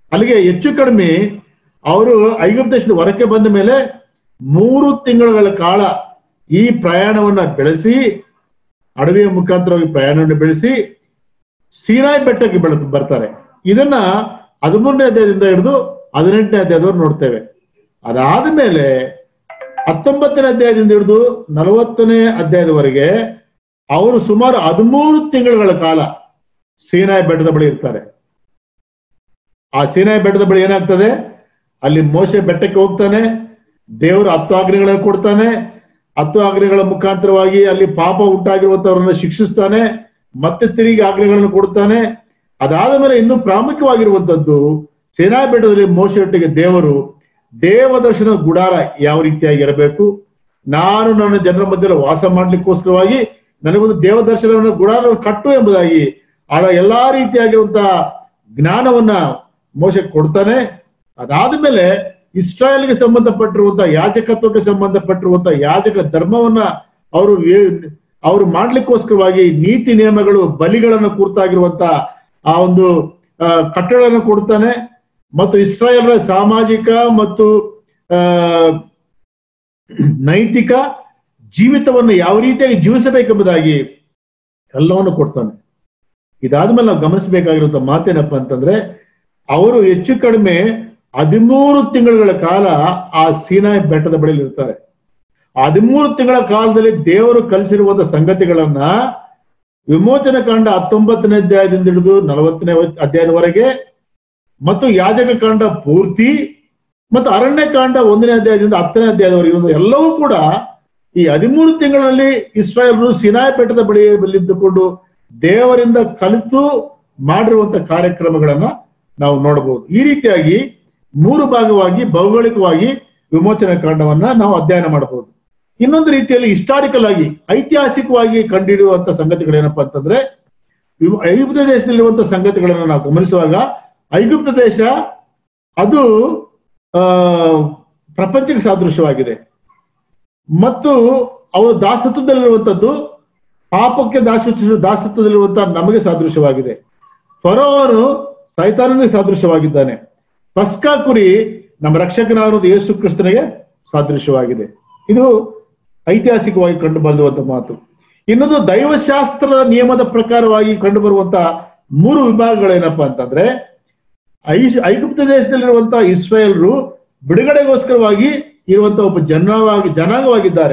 ಅಲ್ಲಿಗೆ ಹೆಚ್ಚು ಕಡಿಮೆ ಅವರು ಐಗುಪ್ತ ದೇಶದ ಹೊರಕ್ಕೆ ಬಂದ ಮೇಲೆ ಮೂರು ತಿಂಗಳುಗಳ ಕಾಲ ಈ ಪ್ರಯಾಣವನ್ನ ಬೆಳೆಸಿ ಅಡವಿಯ ಮುಖಾಂತರವಾಗಿ ಪ್ರಯಾಣವನ್ನು ಬೆಳೆಸಿ ಸೀನಾಯಿ ಬೆಟ್ಟಕ್ಕೆ ಬೆಳ ಬರ್ತಾರೆ ಇದನ್ನ ಹದಿಮೂರನೇ ಅಧ್ಯಾಯದಿಂದ ಹಿಡಿದು ಹದಿನೆಂಟನೇ ಅಧ್ಯಾಯದವರೆಗೆ ನೋಡ್ತೇವೆ ಅದಾದ ಮೇಲೆ ಹತ್ತೊಂಬತ್ತನೇ ಅಧ್ಯಾಯದಿಂದ ಹಿಡಿದು ನಲವತ್ತನೇ ಅಧ್ಯಾಯದವರೆಗೆ ಅವರು ಸುಮಾರು ಹದಿಮೂರು ತಿಂಗಳುಗಳ ಕಾಲ ಸೀನಾಯಿ ಬೆಟ್ಟದ ಬಳಿ ಇರ್ತಾರೆ ಆ ಸೀನಾಯಿ ಬೆಟ್ಟದ ಬಳಿ ಏನಾಗ್ತದೆ ಅಲ್ಲಿ ಮೋಸೆ ಬೆಟ್ಟಕ್ಕೆ ಹೋಗ್ತಾನೆ ದೇವರು ಹತ್ತು ಆಜ್ಞೆಗಳನ್ನು ಕೊಡ್ತಾನೆ ಹತ್ತು ಆಜ್ಞೆಗಳ ಮುಖಾಂತರವಾಗಿ ಅಲ್ಲಿ ಪಾಪ ಉಂಟಾಗಿರುವಂತವ್ರನ್ನ ಶಿಕ್ಷಿಸ್ತಾನೆ ಮತ್ತೆ ತಿರುಗಿ ಆಜ್ಞೆಗಳನ್ನು ಕೊಡ್ತಾನೆ ಅದಾದ ಮೇಲೆ ಇನ್ನೂ ಪ್ರಾಮುಖ್ಯವಾಗಿರುವಂತದ್ದು ಸೇನಾ ಬೆಟ್ಟದಲ್ಲಿ ಮೋಸೆಯೊಟ್ಟಿಗೆ ದೇವರು ದೇವದರ್ಶನ ಗುಡಾರ ಯಾವ ರೀತಿಯಾಗಿ ಇರಬೇಕು ನಾನು ನನ್ನ ಜನರ ಮಧ್ಯೆ ವಾಸ ಮಾಡ್ಲಿಕ್ಕೋಸ್ಕರವಾಗಿ ನನಗೊಂದು ದೇವದರ್ಶನವನ್ನು ಗುಡಾರ ಕಟ್ಟು ಎಂಬುದಾಗಿ ಆಗ ಎಲ್ಲಾ ರೀತಿಯಾಗಿರುವಂತಹ ಜ್ಞಾನವನ್ನ ಮೋಸೆ ಕೊಡ್ತಾನೆ ಅದಾದ ಮೇಲೆ ಇಸ್ರಾಯೇಲ್ಗೆ ಸಂಬಂಧಪಟ್ಟಿರುವಂತಹ ಯಾಜಕತ್ವಕ್ಕೆ ಸಂಬಂಧಪಟ್ಟಿರುವಂತಹ ಯಾಜಕ ಧರ್ಮವನ್ನ ಅವರು ಅವರು ಮಾಡ್ಲಿಕ್ಕೋಸ್ಕರವಾಗಿ ನೀತಿ ನಿಯಮಗಳು ಬಲಿಗಳನ್ನು ಕುರಿತಾಗಿರುವಂತಹ ಆ ಒಂದು ಆ, ಕಟ್ಟಡವನ್ನು ಕೊಡ್ತಾನೆ ಮತ್ತು ಇಸ್ರಾಯೇಲ್ರ ಸಾಮಾಜಿಕ ಮತ್ತು ಆ ನೈತಿಕ ಜೀವಿತವನ್ನು ಯಾವ ರೀತಿಯಾಗಿ ಜೀವಿಸಬೇಕೆಂಬುದಾಗಿ ಎಲ್ಲವನ್ನು ಕೊಡ್ತಾನೆ ಇದಾದ್ಮೇಲೆ ನಾವು ಗಮನಿಸಬೇಕಾಗಿರುವಂತ ಮಾತೇನಪ್ಪ ಅಂತಂದ್ರೆ ಅವರು ಹೆಚ್ಚು ಕಡಿಮೆ ಹದಿಮೂರು ತಿಂಗಳುಗಳ ಕಾಲ ಆ ಸೀನಾಯಿ ಬೆಟ್ಟದ ಬಳಿಯಲ್ಲಿ ಇರ್ತಾರೆ ಹದಿಮೂರು ತಿಂಗಳ ಕಾಲದಲ್ಲಿ ದೇವರು ಕಲಿಸಿರುವಂತ ಸಂಗತಿಗಳನ್ನ ವಿಮೋಚನ ಕಾಂಡ ಹತ್ತೊಂಬತ್ತನೇ ಅಧ್ಯಾಯದಿಂದ ಹಿಡಿದು ನಲವತ್ತನೇ ಅಧ್ಯಾಯದವರೆಗೆ ಮತ್ತು ಯಾಜಕ ಕಾಂಡ ಪೂರ್ತಿ ಮತ್ತು ಅರಣ್ಯ ಕಾಂಡ ಒಂದನೇ ಅಧ್ಯಾಯದಿಂದ ಹತ್ತನೇ ಅಧ್ಯಾಯದವರೆಗೆ ಇರುವುದು ಎಲ್ಲವೂ ಕೂಡ ಈ ಹದಿಮೂರು ತಿಂಗಳಲ್ಲಿ ಇಸ್ರಾಯೇಲ್ರು ಸಿನಾಯಿ ಬೆಟ್ಟದ ಬಳಿಯಲ್ಲಿದ್ದುಕೊಂಡು ದೇವರಿಂದ ಕಲಿತು ಮಾಡಿರುವಂತ ಕಾರ್ಯಕ್ರಮಗಳನ್ನ ನಾವು ನೋಡಬಹುದು ಈ ರೀತಿಯಾಗಿ ಮೂರು ಭಾಗವಾಗಿ ಭೌಗೋಳಿಕವಾಗಿ ವಿಮೋಚನಾ ಕಾಂಡವನ್ನ ನಾವು ಅಧ್ಯಯನ ಮಾಡಬಹುದು ಇನ್ನೊಂದು ರೀತಿಯಲ್ಲಿ ಹಿಸ್ಟಾರಿಕಲ್ ಆಗಿ ಐತಿಹಾಸಿಕವಾಗಿ ಕಂಡುಹಿಡಿಯುವಂತ ಸಂಗತಿಗಳೇನಪ್ಪಾ ಅಂತಂದ್ರೆ ಇವು ಐಗುಪ್ತ ದೇಶದಲ್ಲಿರುವಂತ ಸಂಗತಿಗಳನ್ನ ನಾವು ಗಮನಿಸುವಾಗ ಐಗುಪ್ತ ದೇಶ ಅದು ಆ ಪ್ರಪಂಚಕ್ಕೆ ಸಾದೃಶ್ಯವಾಗಿದೆ ಮತ್ತು ಅವರು ದಾಸತ್ವದಲ್ಲಿರುವಂತದ್ದು ಪಾಪಕ್ಕೆ ದಾಸ ದಾಸತ್ವದಲ್ಲಿರುವಂತಹ ನಮಗೆ ಸಾದೃಶ್ಯವಾಗಿದೆ ಫರೋವನು ಸೈತಾನನಿಗೆ ಸಾದೃಶ್ಯವಾಗಿದ್ದಾನೆ ಪಸ್ಕಾ ಕುರಿ ನಮ್ಮ ರಕ್ಷಕನಾದ ಯೇಸು ಕ್ರಿಸ್ತನಿಗೆ ಸಾದೃಶ್ಯವಾಗಿದೆ ಇದು ಐತಿಹಾಸಿಕವಾಗಿ ಕಂಡು ಬಂದಿರುವಂತ ಮಾತು ಇನ್ನೊಂದು ದೈವಶಾಸ್ತ್ರದ ನಿಯಮದ ಪ್ರಕಾರವಾಗಿ ಕಂಡು ಬರುವಂತಹ ಮೂರು ವಿಭಾಗಗಳೇನಪ್ಪಾ ಅಂತಂದ್ರೆ ಐ ಐಗುಪ್ತ ದೇಶದಲ್ಲಿರುವಂತಹ ಇಸ್ರಾಯೇಲ್ರು ಬಿಡುಗಡೆಗೋಸ್ಕರವಾಗಿ ಇರುವಂತಹ ಒಬ್ಬ ಜನವಾಗಿ ಜನಾಂಗವಾಗಿದ್ದಾರೆ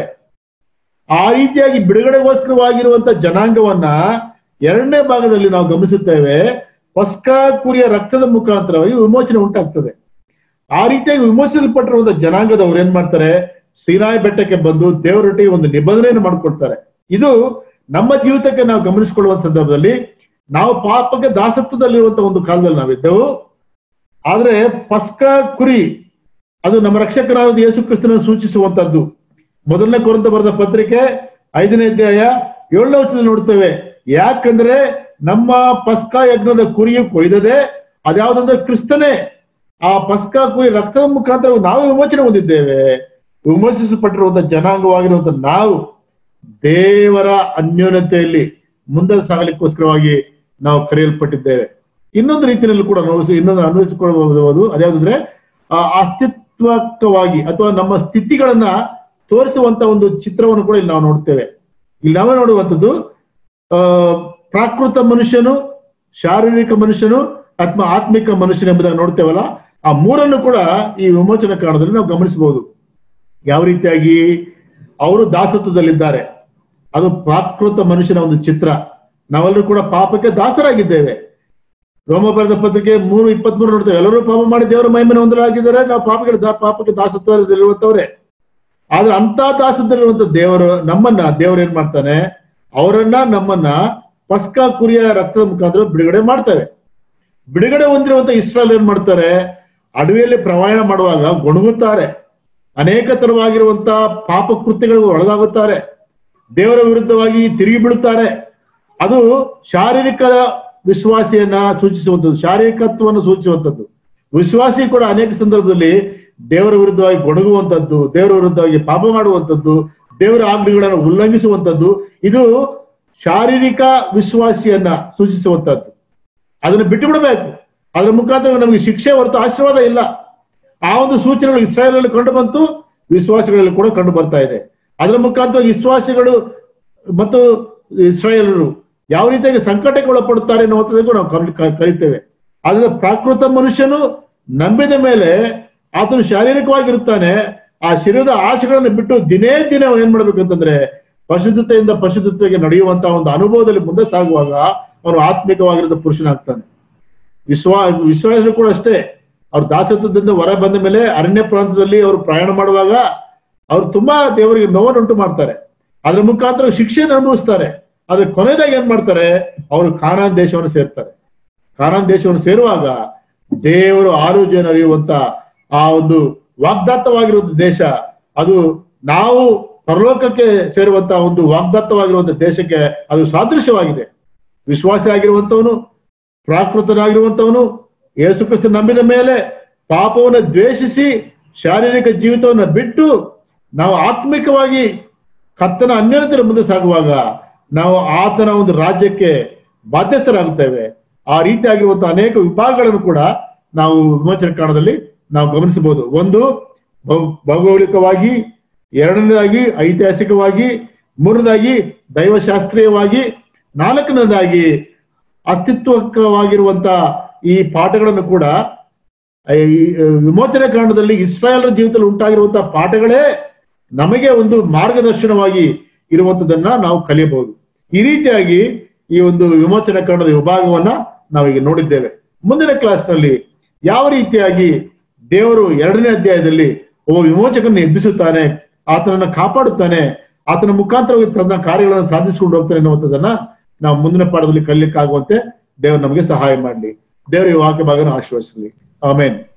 ಆ ರೀತಿಯಾಗಿ ಬಿಡುಗಡೆಗೋಸ್ಕರವಾಗಿರುವಂತಹ ಜನಾಂಗವನ್ನ ಎರಡನೇ ಭಾಗದಲ್ಲಿ ನಾವು ಗಮನಿಸುತ್ತೇವೆ ಪಸ್ಕಾ ಕುರಿಯ ರಕ್ತದ ಮುಖಾಂತರವಾಗಿ ವಿಮೋಚನೆ ಉಂಟಾಗ್ತದೆ ಆ ರೀತಿಯಾಗಿ ವಿಮೋಚಿಸಲ್ಪಟ್ಟಿರುವಂತಹ ಜನಾಂಗದವ್ರು ಏನ್ ಮಾಡ್ತಾರೆ ಸೀನಾಯಿ ಬೆಟ್ಟಕ್ಕೆ ಬಂದು ದೇವರೊಟ್ಟಿಗೆ ಒಂದು ನಿಬಂಧನೆಯನ್ನು ಮಾಡಿಕೊಡ್ತಾರೆ ಇದು ನಮ್ಮ ಜೀವಿತಕ್ಕೆ ನಾವು ಗಮನಿಸಿಕೊಳ್ಳುವ ಸಂದರ್ಭದಲ್ಲಿ ನಾವು ಪಾಪಕ್ಕೆ ದಾಸತ್ವದಲ್ಲಿರುವಂತಹ ಒಂದು ಕಾಲದಲ್ಲಿ ನಾವಿದ್ದೆವು ಆದ್ರೆ ಪಸ್ಕಾ ಕುರಿ ಅದು ನಮ್ಮ ರಕ್ಷಕರಾದ ಯೇಸು ಕ್ರಿಸ್ತನ ಸೂಚಿಸುವಂತದ್ದು ಮೊದಲನೇ ಕೊರಂತ ಬರೆದ ಪತ್ರಿಕೆ ಐದನೇ ಅಧ್ಯಾಯ ಏಳನೇ ವರ್ಷದಲ್ಲಿ ನೋಡ್ತೇವೆ ಯಾಕಂದ್ರೆ ನಮ್ಮ ಪಸ್ಕಾ ಯಜ್ಞದ ಕುರಿಯು ಕೊಯ್ದದೆ ಅದ್ಯಾವುದಂದ್ರೆ ಕ್ರಿಸ್ತನೇ ಆ ಪಸ್ಕಾ ಕುರಿ ರಕ್ತದ ಮುಖಾಂತರ ನಾವು ವಿಮೋಚನೆ ಹೊಂದಿದ್ದೇವೆ ವಿಮೋಚಿಸಲ್ಪಟ್ಟಿರುವಂತಹ ಜನಾಂಗವಾಗಿರುವಂತ ನಾವು ದೇವರ ಅನ್ಯೋನ್ಯತೆಯಲ್ಲಿ ಮುಂದೆ ಸಾಗಲಿಕ್ಕೋಸ್ಕರವಾಗಿ ನಾವು ಕರೆಯಲ್ಪಟ್ಟಿದ್ದೇವೆ ಇನ್ನೊಂದು ರೀತಿಯಲ್ಲಿ ಕೂಡ ನಾವು ಇನ್ನೊಂದು ಅನ್ವಯಿಸಿಕೊಳ್ಳಬಹುದು ಅದ್ಯಾವುದಂದ್ರೆ ಆ ಅಸ್ತಿತ್ವಕವಾಗಿ ಅಥವಾ ನಮ್ಮ ಸ್ಥಿತಿಗಳನ್ನ ತೋರಿಸುವಂತ ಒಂದು ಚಿತ್ರವನ್ನು ಕೂಡ ಇಲ್ಲಿ ನಾವು ನೋಡ್ತೇವೆ ಇಲ್ಲಿ ನಾವೇ ನೋಡುವಂಥದ್ದು ಆ ಪ್ರಾಕೃತ ಮನುಷ್ಯನು ಶಾರೀರಿಕ ಮನುಷ್ಯನು ಅಥವಾ ಆತ್ಮಿಕ ಮನುಷ್ಯನು ಎಂಬುದಾಗಿ ನೋಡ್ತೇವಲ್ಲ ಆ ಮೂರನ್ನು ಕೂಡ ಈ ವಿಮೋಚನಾ ಕಾರಣದಲ್ಲಿ ನಾವು ಗಮನಿಸಬಹುದು ಯಾವ ರೀತಿಯಾಗಿ ಅವರು ದಾಸತ್ವದಲ್ಲಿದ್ದಾರೆ ಅದು ಪ್ರಾಕೃತ ಮನುಷ್ಯನ ಒಂದು ಚಿತ್ರ ನಾವೆಲ್ಲರೂ ಕೂಡ ಪಾಪಕ್ಕೆ ದಾಸರಾಗಿದ್ದೇವೆ ರೋಮ ಬರೆದ ಪತ್ರಿಕೆ ಮೂರು ಇಪ್ಪತ್ತ್ ಮೂರು ನೋಡ್ತೇವೆ ಎಲ್ಲರೂ ಪಾಪ ಮಾಡಿ ದೇವರ ಮಹಿಮೆನ ಹೊಂದಲಾಗಿದ್ದಾರೆ ನಾವು ಪಾಪಕ್ಕೆ ದಾ- ಪಾಪಕ್ಕೆ ದಾಸತ್ವದಲ್ಲಿರುವಂತವ್ರೆ ಆದ್ರೆ ಅಂತ ದಾಸತ್ವದಲ್ಲಿರುವಂತ ದೇವರು ನಮ್ಮನ್ನ ದೇವರು ಏನ್ ಮಾಡ್ತಾನೆ ಅವರನ್ನ ನಮ್ಮನ್ನ ಪಸ್ಕಾ ಕುರಿಯ ರಕ್ತದ ಮುಖಾಂತರ ಬಿಡುಗಡೆ ಮಾಡ್ತಾರೆ ಬಿಡುಗಡೆ ಹೊಂದಿರುವಂತ ಇಸ್ರಾಯಲ್ ಏನ್ ಮಾಡ್ತಾರೆ ಅಡವಿಯಲ್ಲಿ ಪ್ರಯಾಣ ಮಾಡುವಾಗ ಗೊಣಗುತ್ತಾರೆ ಅನೇಕ ತರವಾಗಿರುವಂತ ಪಾಪ ಕೃತ್ಯಗಳಿಗೆ ಒಳಗಾಗುತ್ತಾರೆ ದೇವರ ವಿರುದ್ಧವಾಗಿ ತಿರುಗಿ ಬೀಳುತ್ತಾರೆ ಅದು ಶಾರೀರಿಕ ವಿಶ್ವಾಸಿಯನ್ನ ಸೂಚಿಸುವಂಥದ್ದು ಶಾರೀರಿಕತ್ವವನ್ನು ಸೂಚಿಸುವಂಥದ್ದು ವಿಶ್ವಾಸಿ ಕೂಡ ಅನೇಕ ಸಂದರ್ಭದಲ್ಲಿ ದೇವರ ವಿರುದ್ಧವಾಗಿ ಗೊಣಗುವಂಥದ್ದು ದೇವರ ವಿರುದ್ಧವಾಗಿ ಪಾಪ ಮಾಡುವಂಥದ್ದು ದೇವರ ಆಜ್ಞೆಗಳನ್ನು ಉಲ್ಲಂಘಿಸುವಂಥದ್ದು ಇದು ಶಾರೀರಿಕ ವಿಶ್ವಾಸಿಯನ್ನ ಸೂಚಿಸುವಂಥದ್ದು ಅದನ್ನು ಬಿಟ್ಟು ಬಿಡಬೇಕು ಅದರ ಮುಖಾಂತರ ನಮಗೆ ಶಿಕ್ಷೆ ಹೊರತು ಆಶೀರ್ವಾದ ಇಲ್ಲ ಆ ಒಂದು ಸೂಚನೆಗಳು ಇಸ್ರಾಯೇಲಲ್ಲಿ ಕಂಡು ಬಂತು ವಿಶ್ವಾಸಿಗಳಲ್ಲಿ ಕೂಡ ಕಂಡು ಬರ್ತಾ ಇದೆ ಅದರ ಮುಖಾಂತರ ವಿಶ್ವಾಸಿಗಳು ಮತ್ತು ಇಸ್ರಾಯೇಲರು ಯಾವ ರೀತಿಯಾಗಿ ಸಂಕಟಕ್ಕೆ ಒಳಪಡುತ್ತಾರೆ ಅನ್ನುವಂಥದ್ದಕ್ಕೂ ನಾವು ಕಲ್- ಕ- ಕಲಿತೇವೆ ಆದ್ರೆ ಪ್ರಾಕೃತ ಮನುಷ್ಯನು ನಂಬಿದ ಮೇಲೆ ಆತನು ಶಾರೀರಿಕವಾಗಿರುತ್ತಾನೆ ಆ ಶರೀರದ ಆಶೆಗಳನ್ನು ಬಿಟ್ಟು ದಿನೇ ದಿನ ಅವನು ಏನ್ ಮಾಡ್ಬೇಕಂತಂದ್ರೆ ಪರಿಶುದ್ಧತೆಯಿಂದ ಪರಿಶುದ್ಧತೆಗೆ ನಡೆಯುವಂತಹ ಒಂದು ಅನುಭವದಲ್ಲಿ ಮುಂದೆ ಸಾಗುವಾಗ ಅವನು ಆತ್ಮಿಕವಾಗಿರುವ ಪುರುಷನಾಗ್ತಾನೆ ವಿಶ್ವಾ ವಿಶ್ವಾಸರು ಕೂಡ ಅಷ್ಟೇ ಅವ್ರು ದಾಸತ್ವದಿಂದ ಹೊರ ಬಂದ ಮೇಲೆ ಅರಣ್ಯ ಪ್ರಾಂತದಲ್ಲಿ ಅವರು ಪ್ರಯಾಣ ಮಾಡುವಾಗ ಅವ್ರು ತುಂಬಾ ದೇವರಿಗೆ ನೋವನ್ನುಂಟು ಮಾಡ್ತಾರೆ ಅದ್ರ ಮುಖಾಂತರ ಶಿಕ್ಷೆಯನ್ನು ಅನುಭವಿಸ್ತಾರೆ ಆದ್ರೆ ಕೊನೆಯದಾಗಿ ಏನ್ ಮಾಡ್ತಾರೆ ಅವರು ಕಾನಾನ್ ದೇಶವನ್ನು ಸೇರ್ತಾರೆ ಕಾನಾನ್ ದೇಶವನ್ನು ಸೇರುವಾಗ ದೇವರು ಆಲೋಚನೆ ಅರಿಯುವಂತ ಆ ಒಂದು ವಾಗ್ದಾತ್ತವಾಗಿರುವಂತ ದೇಶ ಅದು ನಾವು ಪರಲೋಕಕ್ಕೆ ಸೇರುವಂತ ಒಂದು ವಾಗ್ದಾತ್ತವಾಗಿರುವಂತ ದೇಶಕ್ಕೆ ಅದು ಸಾದೃಶ್ಯವಾಗಿದೆ ವಿಶ್ವಾಸಿ ಆಗಿರುವಂತವನು ಪ್ರಾಕೃತನಾಗಿರುವಂತವನು ಯೇಸು ಕ್ರಿಸ್ತ ನಂಬಿದ ಮೇಲೆ ಪಾಪವನ್ನು ದ್ವೇಷಿಸಿ ಶಾರೀರಿಕ ಜೀವಿತವನ್ನು ಬಿಟ್ಟು ನಾವು ಆತ್ಮಿಕವಾಗಿ ಕತ್ತನ ಅನ್ಯೋನ್ಯತೆಯ ಮುಂದೆ ಸಾಗುವಾಗ ನಾವು ಆತನ ಒಂದು ರಾಜ್ಯಕ್ಕೆ ಬಾಧ್ಯಸ್ಥರಾಗುತ್ತೇವೆ ಆ ರೀತಿಯಾಗಿರುವಂತಹ ಅನೇಕ ವಿಭಾಗಗಳನ್ನು ಕೂಡ ನಾವು ವಿಮೋಚನ ಕಾರಣದಲ್ಲಿ ನಾವು ಗಮನಿಸಬಹುದು ಒಂದು ಭೌ- ಭೌಗೋಳಿಕವಾಗಿ ಎರಡನೇದಾಗಿ ಐತಿಹಾಸಿಕವಾಗಿ ಮೂರನೇದಾಗಿ ದೈವಶಾಸ್ತ್ರೀಯವಾಗಿ ನಾಲ್ಕನೇದಾಗಿ ಅಸ್ತಿತ್ವಕವಾಗಿರುವಂತ ಈ ಪಾಠಗಳನ್ನು ಕೂಡ ಈ ವಿಮೋಚನೆ ಕಾರಣದಲ್ಲಿ ಇಸ್ರಾಯೇಲ್ ಜೀವಿತದಲ್ಲಿ ಉಂಟಾಗಿರುವಂತಹ ಪಾಠಗಳೇ ನಮಗೆ ಒಂದು ಮಾರ್ಗದರ್ಶನವಾಗಿ ಇರುವಂತದನ್ನ ನಾವು ಕಲಿಯಬಹುದು ಈ ರೀತಿಯಾಗಿ ಈ ಒಂದು ವಿಮೋಚನೆ ಕಾರಣದ ವಿಭಾಗವನ್ನ ನಾವೀಗ ನೋಡಿದ್ದೇವೆ ಮುಂದಿನ ಕ್ಲಾಸ್ನಲ್ಲಿ ಯಾವ ರೀತಿಯಾಗಿ ದೇವರು ಎರಡನೇ ಅಧ್ಯಾಯದಲ್ಲಿ ಒಬ್ಬ ವಿಮೋಚಕನ ಎಬ್ಬಿಸುತ್ತಾನೆ ಆತನನ್ನ ಕಾಪಾಡುತ್ತಾನೆ ಆತನ ಮುಖಾಂತರವಾಗಿ ತನ್ನ ಕಾರ್ಯಗಳನ್ನು ಸಾಧಿಸಿಕೊಂಡು ಹೋಗ್ತಾನೆ ಅನ್ನುವಂಥದ್ದನ್ನ ನಾವು ಮುಂದಿನ ಪಾಠದಲ್ಲಿ ಕಲಿಯಕ್ಕಾಗುವಂತೆ ದೇವರು ನಮಗೆ ಸಹಾಯ ಮಾಡಲಿ ದೇವರು ಈ ವಾಕ್ಯ ಭಾಗನ ಆಶ್ವಾಸಲಿ ಆಮೇನ್